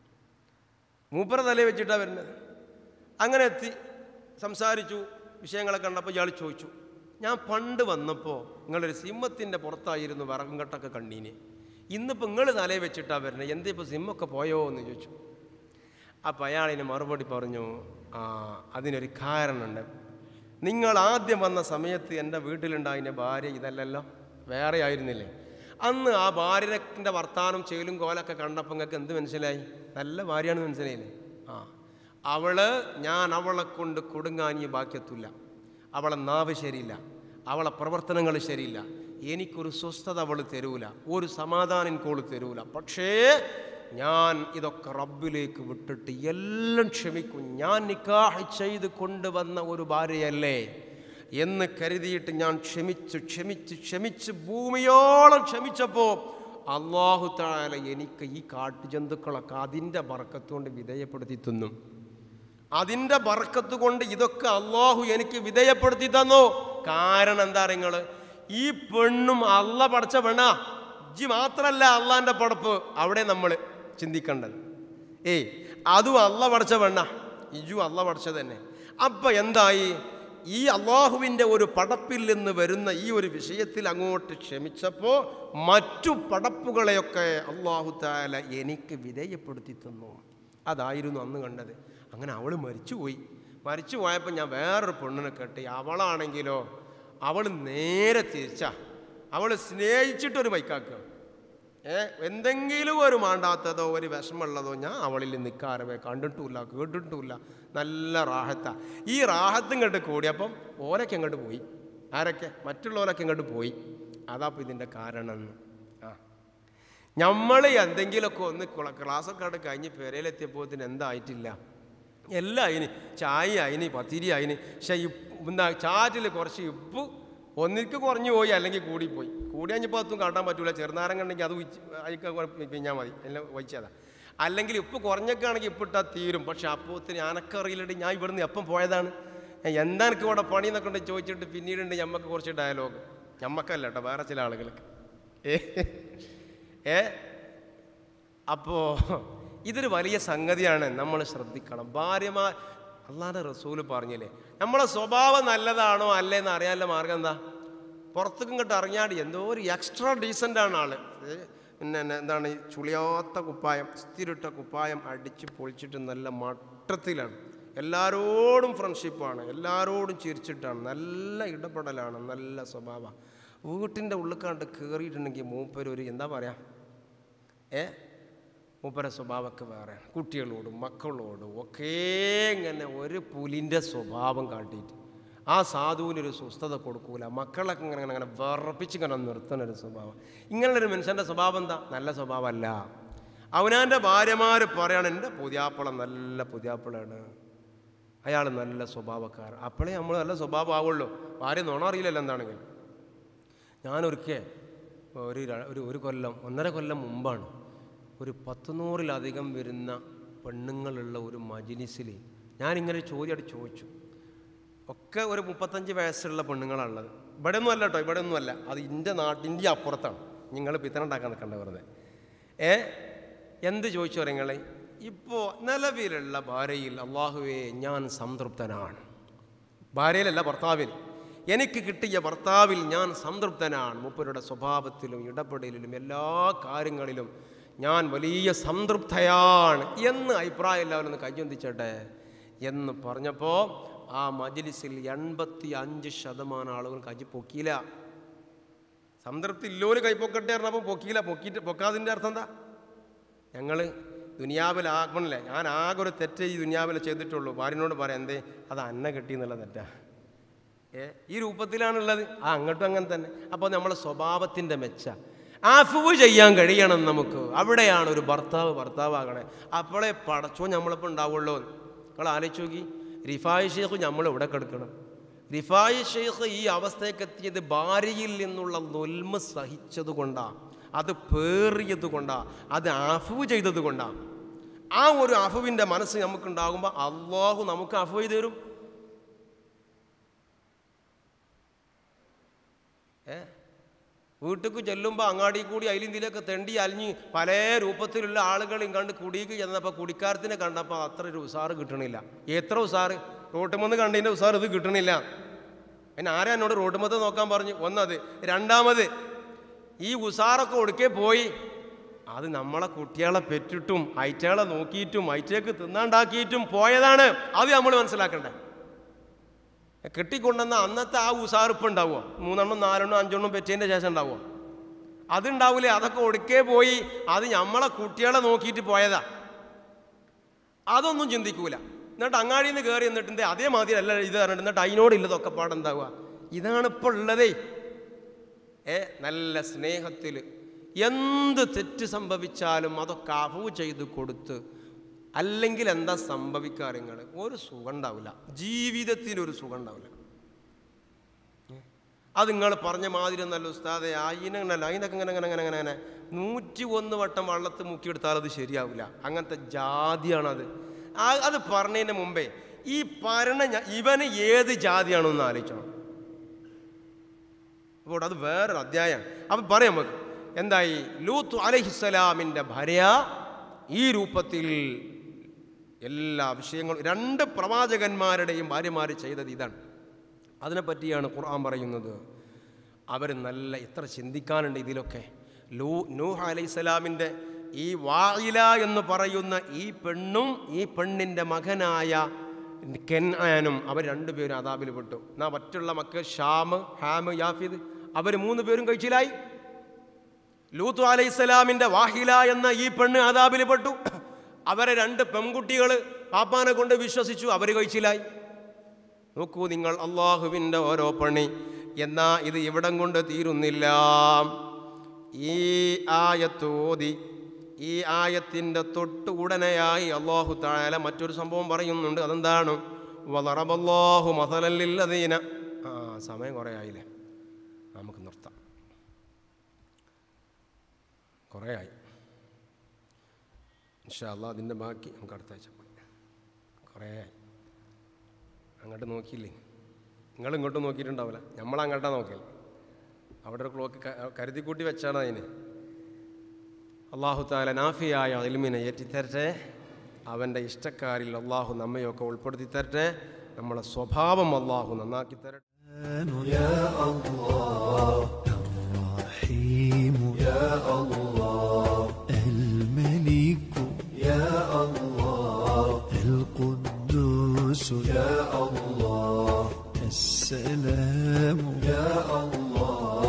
മൂപ്പറ തലയിൽ വെച്ചിട്ടാണ് വരുന്നത് അങ്ങനെ എത്തി സംസാരിച്ചു വിഷയങ്ങളൊക്കെ കണ്ടപ്പോൾ ഇയാൾ ചോദിച്ചു ഞാൻ പണ്ട് വന്നപ്പോൾ നിങ്ങളൊരു സിംഹത്തിൻ്റെ പുറത്തായിരുന്നു വിറകും കെട്ടൊക്കെ കണ്ടീന് ഇന്നിപ്പോൾ നിങ്ങൾ തലയിൽ വെച്ചിട്ടാണ് വരുന്നത് എന്താ ഇപ്പോൾ സിംഹമൊക്കെ പോയോ എന്ന് ചോദിച്ചു അപ്പോൾ അയാളിന് മറുപടി പറഞ്ഞു ആ അതിനൊരു കാരണമുണ്ട് നിങ്ങൾ ആദ്യം വന്ന സമയത്ത് എൻ്റെ വീട്ടിലുണ്ടായിരുന്ന ഭാര്യ ഇതല്ലല്ലോ വേറെ ആയിരുന്നില്ലേ അന്ന് ആ ഭാര്യൻ്റെ വർത്താനം ചേലും കോലൊക്കെ കണ്ടപ്പോൾ നിങ്ങൾക്ക് എന്ത് മനസ്സിലായി നല്ല ഭാര്യയാണെന്ന് മനസ്സിലായില്ലേ ആ അവള് ഞാൻ അവളെ കൊണ്ട് കൊടുങ്ങാനിയ ബാക്യത്തില്ല അവളെ നാവ് ശരിയില്ല അവളെ പ്രവർത്തനങ്ങൾ ശരിയില്ല എനിക്കൊരു സ്വസ്ഥത അവൾ തരൂല ഒരു സമാധാനം എനിക്കോൾ തരൂല പക്ഷേ ഞാൻ ഇതൊക്കെ റബ്ബിലേക്ക് വിട്ടിട്ട് എല്ലാം ക്ഷമിക്കും ഞാൻ നിക്കാഹ് ചെയ്ത് കൊണ്ടുവന്ന ഒരു ഭാര്യയല്ലേ എന്ന് കരുതിയിട്ട് ഞാൻ ക്ഷമിച്ച് ക്ഷമിച്ച് ക്ഷമിച്ച് ഭൂമിയോളം ക്ഷമിച്ചപ്പോൾ അള്ളാഹു താല എനിക്ക് ഈ കാട്ടുജന്തുക്കളൊക്കെ അതിൻ്റെ ബർക്കത്തുകൊണ്ട് വിധേയപ്പെടുത്തി തിന്നും അതിൻ്റെ ബർക്കത്ത് കൊണ്ട് ഇതൊക്കെ അള്ളാഹു എനിക്ക് വിധേയപ്പെടുത്തി തന്നു കാരണം എന്താ നിങ്ങൾ ഈ പെണ്ണും അള്ള പടച്ച പെണ്ണാ ഇജ്ജ് മാത്രല്ല അള്ളാൻ്റെ പടപ്പ് അവിടെ നമ്മൾ ചിന്തിക്കേണ്ടത് ഏയ് അതും അള്ള പടച്ച പെണ്ണ ഇജു അള്ള പടച്ച തന്നെ അപ്പം എന്തായി ഈ അള്ളാഹുവിൻ്റെ ഒരു പടപ്പിൽ നിന്ന് വരുന്ന ഈ ഒരു വിഷയത്തിൽ അങ്ങോട്ട് ക്ഷമിച്ചപ്പോൾ മറ്റു പടപ്പുകളെയൊക്കെ അള്ളാഹു താല എനിക്ക് വിധേയപ്പെടുത്തി തന്നു അതായിരുന്നു അന്ന് കണ്ടത് അങ്ങനെ അവൾ മരിച്ചുപോയി മരിച്ചു പോയപ്പോൾ ഞാൻ വേറൊരു പെണ്ണിനെ കെട്ടി അവളാണെങ്കിലോ അവൾ നേരെ തിരിച്ചാ അവൾ സ്നേഹിച്ചിട്ടൊരു ബൈക്കാക്കുക ഏ എന്തെങ്കിലും ഒരു മാണ്ടാത്തതോ ഒരു വിഷമമുള്ളതോ ഞാൻ അവളിൽ നിൽക്കാറവേ കണ്ടിട്ടുമില്ല കേട്ടിട്ടുമില്ല നല്ല റാഹത്ത ഈ റാഹത്തും കണ്ട് കൂടിയപ്പം ഓരൊക്കെ അങ്ങോട്ട് പോയി ആരൊക്കെ മറ്റുള്ളവരൊക്കെ അങ്ങോട്ട് പോയി അതാപ്പോൾ ഇതിൻ്റെ കാരണം ആ നമ്മൾ എന്തെങ്കിലുമൊക്കെ ഒന്ന് കുള- ക്ലാസ്സൊക്കെ അവിടെ കഴിഞ്ഞ് പെരയിലെത്തിയപ്പോൾ എന്തായിട്ടില്ല എല്ലാം അതിന് ചായ അതിന് പത്തിരി അതിന് പക്ഷേ ഇപ്പ് എന്താ ചാറ്റിൽ കുറച്ച് ഇപ്പ് ഒന്നിക്ക് കുറഞ്ഞു പോയി അല്ലെങ്കിൽ കൂടിപ്പോയി കൂടി കഴിഞ്ഞപ്പോൾ അതൊന്നും കാട്ടാൻ പറ്റൂല ചെറുനാരങ്ങ ഉണ്ടെങ്കിൽ അത് അയക്കാൻ പിഞ്ഞാൽ മതി എല്ലാം വഹിച്ചതാ അല്ലെങ്കിൽ ഇപ്പ് കുറഞ്ഞൊക്കെ ആണെങ്കിൽ ഇപ്പിട്ടാൽ തീരും പക്ഷെ അപ്പോത്തിന് ഞാനക്കറിയില്ലിട്ട് ഞാൻ ഇവിടുന്ന് എപ്പം പോയതാണ് എന്താ എനിക്ക് ഇവിടെ പണി എന്നൊക്കെ ഉണ്ട് ചോദിച്ചിട്ട് പിന്നീടുണ്ട് ഞമ്മക്ക് കുറച്ച് ഡയലോഗ് ഞമ്മക്കല്ല കേട്ടോ വേറെ ചില ആളുകൾക്ക് ഏ ഏ അപ്പോൾ ഇതൊരു വലിയ സംഗതിയാണ് നമ്മൾ ശ്രദ്ധിക്കണം ഭാര്യമാർ അള്ളാഹുടെ റസൂല് പറഞ്ഞില്ലേ നമ്മളെ സ്വഭാവം നല്ലതാണോ അല്ലേ എന്ന് അറിയാനുള്ള മാർഗം എന്താ പുറത്തേക്കും ഇങ്ങോട്ട് ഇറങ്ങിയാൽ എന്തോ ഒരു എക്സ്ട്രാ ഡീസൻ്റ് ആണ് ആള് ഏ, പിന്നെ എന്നെ എന്താണ് ഈ ചുളിയാത്ത കുപ്പായം സ്ഥിരിട്ട കുപ്പായം അടിച്ച് പൊളിച്ചിട്ട് നല്ല മട്ടത്തിലാണ് എല്ലാവരോടും ഫ്രണ്ട്ഷിപ്പാണ് എല്ലാവരോടും ചിരിച്ചിട്ടാണ് നല്ല ഇടപെടലാണ് നല്ല സ്വഭാവം വീട്ടിൻ്റെ ഉള്ളിൽ കണ്ട് കയറിയിട്ടുണ്ടെങ്കിൽ മൂപ്പര് ഒരു എന്താ പറയുക ഏ മൂപ്പര സ്വഭാവമൊക്കെ വേറെ കുട്ടികളോടും മക്കളോടും ഒക്കെ ഇങ്ങനെ ഒരു പുലിൻ്റെ സ്വഭാവം കാട്ടിയിട്ട് ആ സാധുവിനൊരു സ്വസ്ഥത കൊടുക്കൂല മക്കളൊക്കെ ഇങ്ങനെ ഇങ്ങനെ വിറപ്പിച്ച് ഇങ്ങനെ നിർത്തുന്ന ഒരു സ്വഭാവം ഇങ്ങനെയുള്ളൊരു മനുഷ്യൻ്റെ സ്വഭാവം എന്താ നല്ല സ്വഭാവമല്ല അവനാൻ്റെ ഭാര്യമാർ പറയാണ് എൻ്റെ പുതിയാപ്പള നല്ല പുതിയാപ്പളാണ് അയാൾ നല്ല സ്വഭാവക്കാരൻ അപ്പോഴേ നമ്മൾ നല്ല സ്വഭാവമാവുള്ളൂ ഭാര്യ നുണ അറിയില്ലല്ലോ എന്താണെങ്കിൽ ഞാനൊരിക്കൽ ഒരു ര- ഒരു ഒരു കൊല്ലം ഒന്നര കൊല്ലം മുമ്പാണ് ഒരു പത്തുനൂറിലധികം വരുന്ന പെണ്ണുങ്ങളുള്ള ഒരു മജിലിസിൽ ഞാനിങ്ങനെ ഒരു ചോദ്യം അവിടെ ചോദിച്ചു ഒക്കെ ഒരു മുപ്പത്തഞ്ച് വയസ്സുള്ള പെണ്ണുങ്ങളാണുള്ളത് ഇവിടെ ഒന്നും അല്ല കേട്ടോ ഇവിടെ ഒന്നും അല്ല അത് എൻ്റെ നാട്ടിൻ്റെ അപ്പുറത്താണ് നിങ്ങൾ പിത്തന ഉണ്ടാക്കാൻ നിൽക്കണ്ട വെറുതെ ഏ എന്ത് ചോദിച്ചു പറയുങ്ങളെ ഇപ്പോൾ നിലവിലുള്ള ഭാര്യയിൽ അള്ളാഹുവേ ഞാൻ സംതൃപ്തനാണ് ഭാര്യയിലല്ല ഭർത്താവിൽ എനിക്ക് കിട്ടിയ ഭർത്താവിൽ ഞാൻ സംതൃപ്തനാണ് മൂപ്പരുടെ സ്വഭാവത്തിലും ഇടപെടലിലും എല്ലാ കാര്യങ്ങളിലും ഞാൻ വലിയ സംതൃപ്തയാണ് എന്ന് അഭിപ്രായം എല്ലാവരും ഒന്ന് കൈചൊന്തിച്ചട്ടെ എന്ന് പറഞ്ഞപ്പോൾ ആ മജ്ലിസിൽ എൺപത്തി അഞ്ച് ശതമാനം ആളുകൾ കൈ പൊക്കിയില്ല സംതൃപ്തി ഇല്ലോര് കൈപ്പൊക്കട്ടെ പറഞ്ഞപ്പോൾ പൊക്കിയില്ല പൊക്കിയിട്ട് പൊക്കാതിൻ്റെ അർത്ഥം എന്താ ഞങ്ങൾ ദുനിയാവിലാകണില്ല ഞാൻ ആകെ ഒരു തെറ്റ് ഈ ദുനിയാവിൽ ചെയ്തിട്ടുള്ളൂ ഭാര്യനോട് പറയാം എന്തേ അത് അന്ന കെട്ടി എന്നുള്ള തെറ്റാ ഏ ഈ രൂപത്തിലാണുള്ളത് ആ അങ്ങോട്ടും അങ്ങനെ തന്നെ അപ്പോൾ നമ്മളെ സ്വഭാവത്തിൻ്റെ മെച്ച ആഫുവ് ചെയ്യാൻ കഴിയണം നമുക്ക് അവിടെയാണ് ഒരു ഭർത്താവ് ഭർത്താവാകണേ അപ്പോഴേ പടച്ചോ നമ്മളിപ്പോൾ ഉണ്ടാവുള്ളൂ നിങ്ങൾ ആലോചിച്ച് നോക്കി റിഫായ് ഷെയ്ഖ് നമ്മൾ ഇവിടെ കിടക്കണം റിഫായ് ഷെയ്ഖ് ഈ അവസ്ഥയ്ക്ക് എത്തിയത് ഭാര്യയിൽ നിന്നുള്ള നൊൽമ സഹിച്ചത് കൊണ്ടാണ് അത് പേറിയത് കൊണ്ടാണ് അത് ആഫുവ് ചെയ്തത് കൊണ്ടാണ് ആ ഒരു അഫുവിൻ്റെ മനസ്സ് നമുക്കുണ്ടാകുമ്പോൾ അള്ളാഹു നമുക്ക് അഫു ചെയ്ത് തരും ഏ വീട്ടിക്ക് ചെല്ലുമ്പോൾ അങ്ങാടി കൂടി അതിലിന്തിലൊക്കെ തെണ്ടി അലിഞ്ഞ് പല രൂപത്തിലുള്ള ആളുകളെയും കണ്ട് കുടിക്ക് ചെന്നപ്പോൾ കുടിക്കാരത്തിനെ കണ്ടപ്പോൾ അത്ര ഒരു ഉസാറ് കിട്ടണില്ല എത്ര ഉസാറ് റോട്ടുമെന്ന് കണ്ടതിൻ്റെ ഉസാർ ഇത് കിട്ടണില്ല പിന്നെ ആരാ എന്നോട് റോട്ടുമത്തെ നോക്കാൻ പറഞ്ഞു ഒന്നത് രണ്ടാമത് ഈ ഉസാറൊക്കെ ഒടുക്കെ പോയി അത് നമ്മളെ കുട്ടികളെ പെറ്റിട്ടും ഐറ്റകളെ നോക്കിയിട്ടും ഐറ്റക്ക് തിന്നാണ്ടാക്കിയിട്ടും പോയതാണ് അത് നമ്മൾ മനസ്സിലാക്കണ്ടേ കെട്ടിക്കൊണ്ടുവന്ന അന്നത്തെ ആ ഉസാറിപ്പ് ഉണ്ടാവുമോ മൂന്നെണ്ണം നാലെണ്ണം അഞ്ചെണ്ണം പെറ്റതിൻ്റെ ശേഷം ഉണ്ടാവുമോ അതുണ്ടാവില്ലേ അതൊക്കെ ഒടുക്കേ പോയി അത് നമ്മളെ കുട്ടികളെ നോക്കിയിട്ട് പോയതാ അതൊന്നും ചിന്തിക്കൂല എന്നിട്ട് അങ്ങാടിയിൽ നിന്ന് കയറി എന്നിട്ട് അതേമാതിരി അല്ല ഇത് പറഞ്ഞിട്ട് എന്നിട്ട് അതിനോടില്ലതൊക്കെ പാടെന്താവുക ഇതാണ് ഇപ്പോൾ ഉള്ളതേ ഏ നല്ല സ്നേഹത്തിൽ എന്ത് തെറ്റ് സംഭവിച്ചാലും അതൊക്കെ അഫു ചെയ്ത് കൊടുത്ത് അല്ലെങ്കിൽ എന്താ സംഭവിക്കാറ് നിങ്ങൾ ഒരു സുഖം ഉണ്ടാവില്ല ജീവിതത്തിൽ ഒരു സുഖം ഉണ്ടാവില്ല അത് നിങ്ങൾ പറഞ്ഞ മാതിരി ഒന്നല്ല ഉസ്താദെ അതിനല്ല അതിനൊക്കെ ഇങ്ങനെ അങ്ങനെ അങ്ങനെ അങ്ങനെ അങ്ങനെ നൂറ്റി ഒന്ന് വട്ടം വള്ളത്ത് മുക്കിയെടുത്താൽ അത് ശരിയാവില്ല അങ്ങനത്തെ ജാതിയാണത് ആ അത് പറഞ്ഞതിന് മുമ്പേ ഈ പറഞ്ഞ ഞ- ഇവന് ഏത് ജാതിയാണെന്ന് ആലോചിക്കണം അപ്പോൾ അത് വേറൊരു അധ്യായമാണ് അപ്പം പറയാം നമുക്ക് എന്തായി ലൂത്ത് അലഹിസ്സലാമിൻ്റെ ഭാര്യ ഈ രൂപത്തിൽ എല്ലാ വിഷയങ്ങളും രണ്ട് പ്രവാചകന്മാരുടെയും ഭാര്യമാർ ചെയ്തത് ഇതാണ് അതിനെപ്പറ്റിയാണ് ഖുർആൻ പറയുന്നത് അവർ നല്ല എത്ര ചിന്തിക്കാനുണ്ട് ഇതിലൊക്കെ ലൂ നൂഹ് അലൈഹിസ്സലാമിൻ്റെ ഈ വായില എന്ന് പറയുന്ന ഈ പെണ്ണും ഈ പെണ്ണിൻ്റെ മകനായ കെൻആനും അവർ രണ്ടുപേരും അതാബിൽ പെട്ടു എന്നാ മറ്റുള്ള മക്കൾ ഷാമ് ഹാമ് യാഫിദ് അവർ മൂന്ന് പേരും കഴിച്ചിലായി ലൂത്ത് അലൈഹിസ്സലാമിൻ്റെ വാഹില എന്ന ഈ പെണ്ണ് അതാബിൽ പെട്ടു അവരെ രണ്ട് പെൺകുട്ടികൾ പാപ്പാനെ കൊണ്ട് വിശ്വസിച്ചു അവർ കഴിച്ചിലായി നോക്കൂ നിങ്ങൾ അള്ളാഹുവിൻ്റെ ഓരോ പണി എന്നാ ഇത് ഇവിടം കൊണ്ട് തീരുന്നില്ല ഈ ആയത്തോതി ഈ ആയത്തിൻ്റെ തൊട്ട് ഉടനെയായി അള്ളാഹു താല മറ്റൊരു സംഭവം പറയുന്നുണ്ട് അതെന്താണ് വളറബല്ലാഹു മസലല്ലില്ലതീന ആ സമയം കുറേ ആയില്ലേ നമുക്ക് നിർത്താം കുറേ ആയി ഇൻഷാ അള്ളാഹ് അതിൻ്റെ ബാക്കി നമുക്ക് അടുത്ത ആഴ്ച പോയി കുറേ ആയി അങ്ങോട്ട് നോക്കിയില്ലേ നിങ്ങൾ ഇങ്ങോട്ട് നോക്കിയിട്ടുണ്ടാവില്ല നമ്മൾ അങ്ങോട്ടാ നോക്കില്ല അവിടെ ഒരു ക്ലോക്ക് ക- കരുതിക്കൂട്ടി വെച്ചാണ് അതിന് അള്ളാഹു താല നാഫിയായ അലിമിനെ ഏറ്റിത്തരട്ടെ അവൻ്റെ ഇഷ്ടക്കാരിൽ അള്ളാഹു നമ്മയൊക്കെ ഉൾപ്പെടുത്തി തരട്ടെ നമ്മളെ സ്വഭാവം അള്ളാഹു നന്നാക്കി തരട്ടെ يا الله الرحيم يا الله الملك يا الله القدوس يا الله السلام يا الله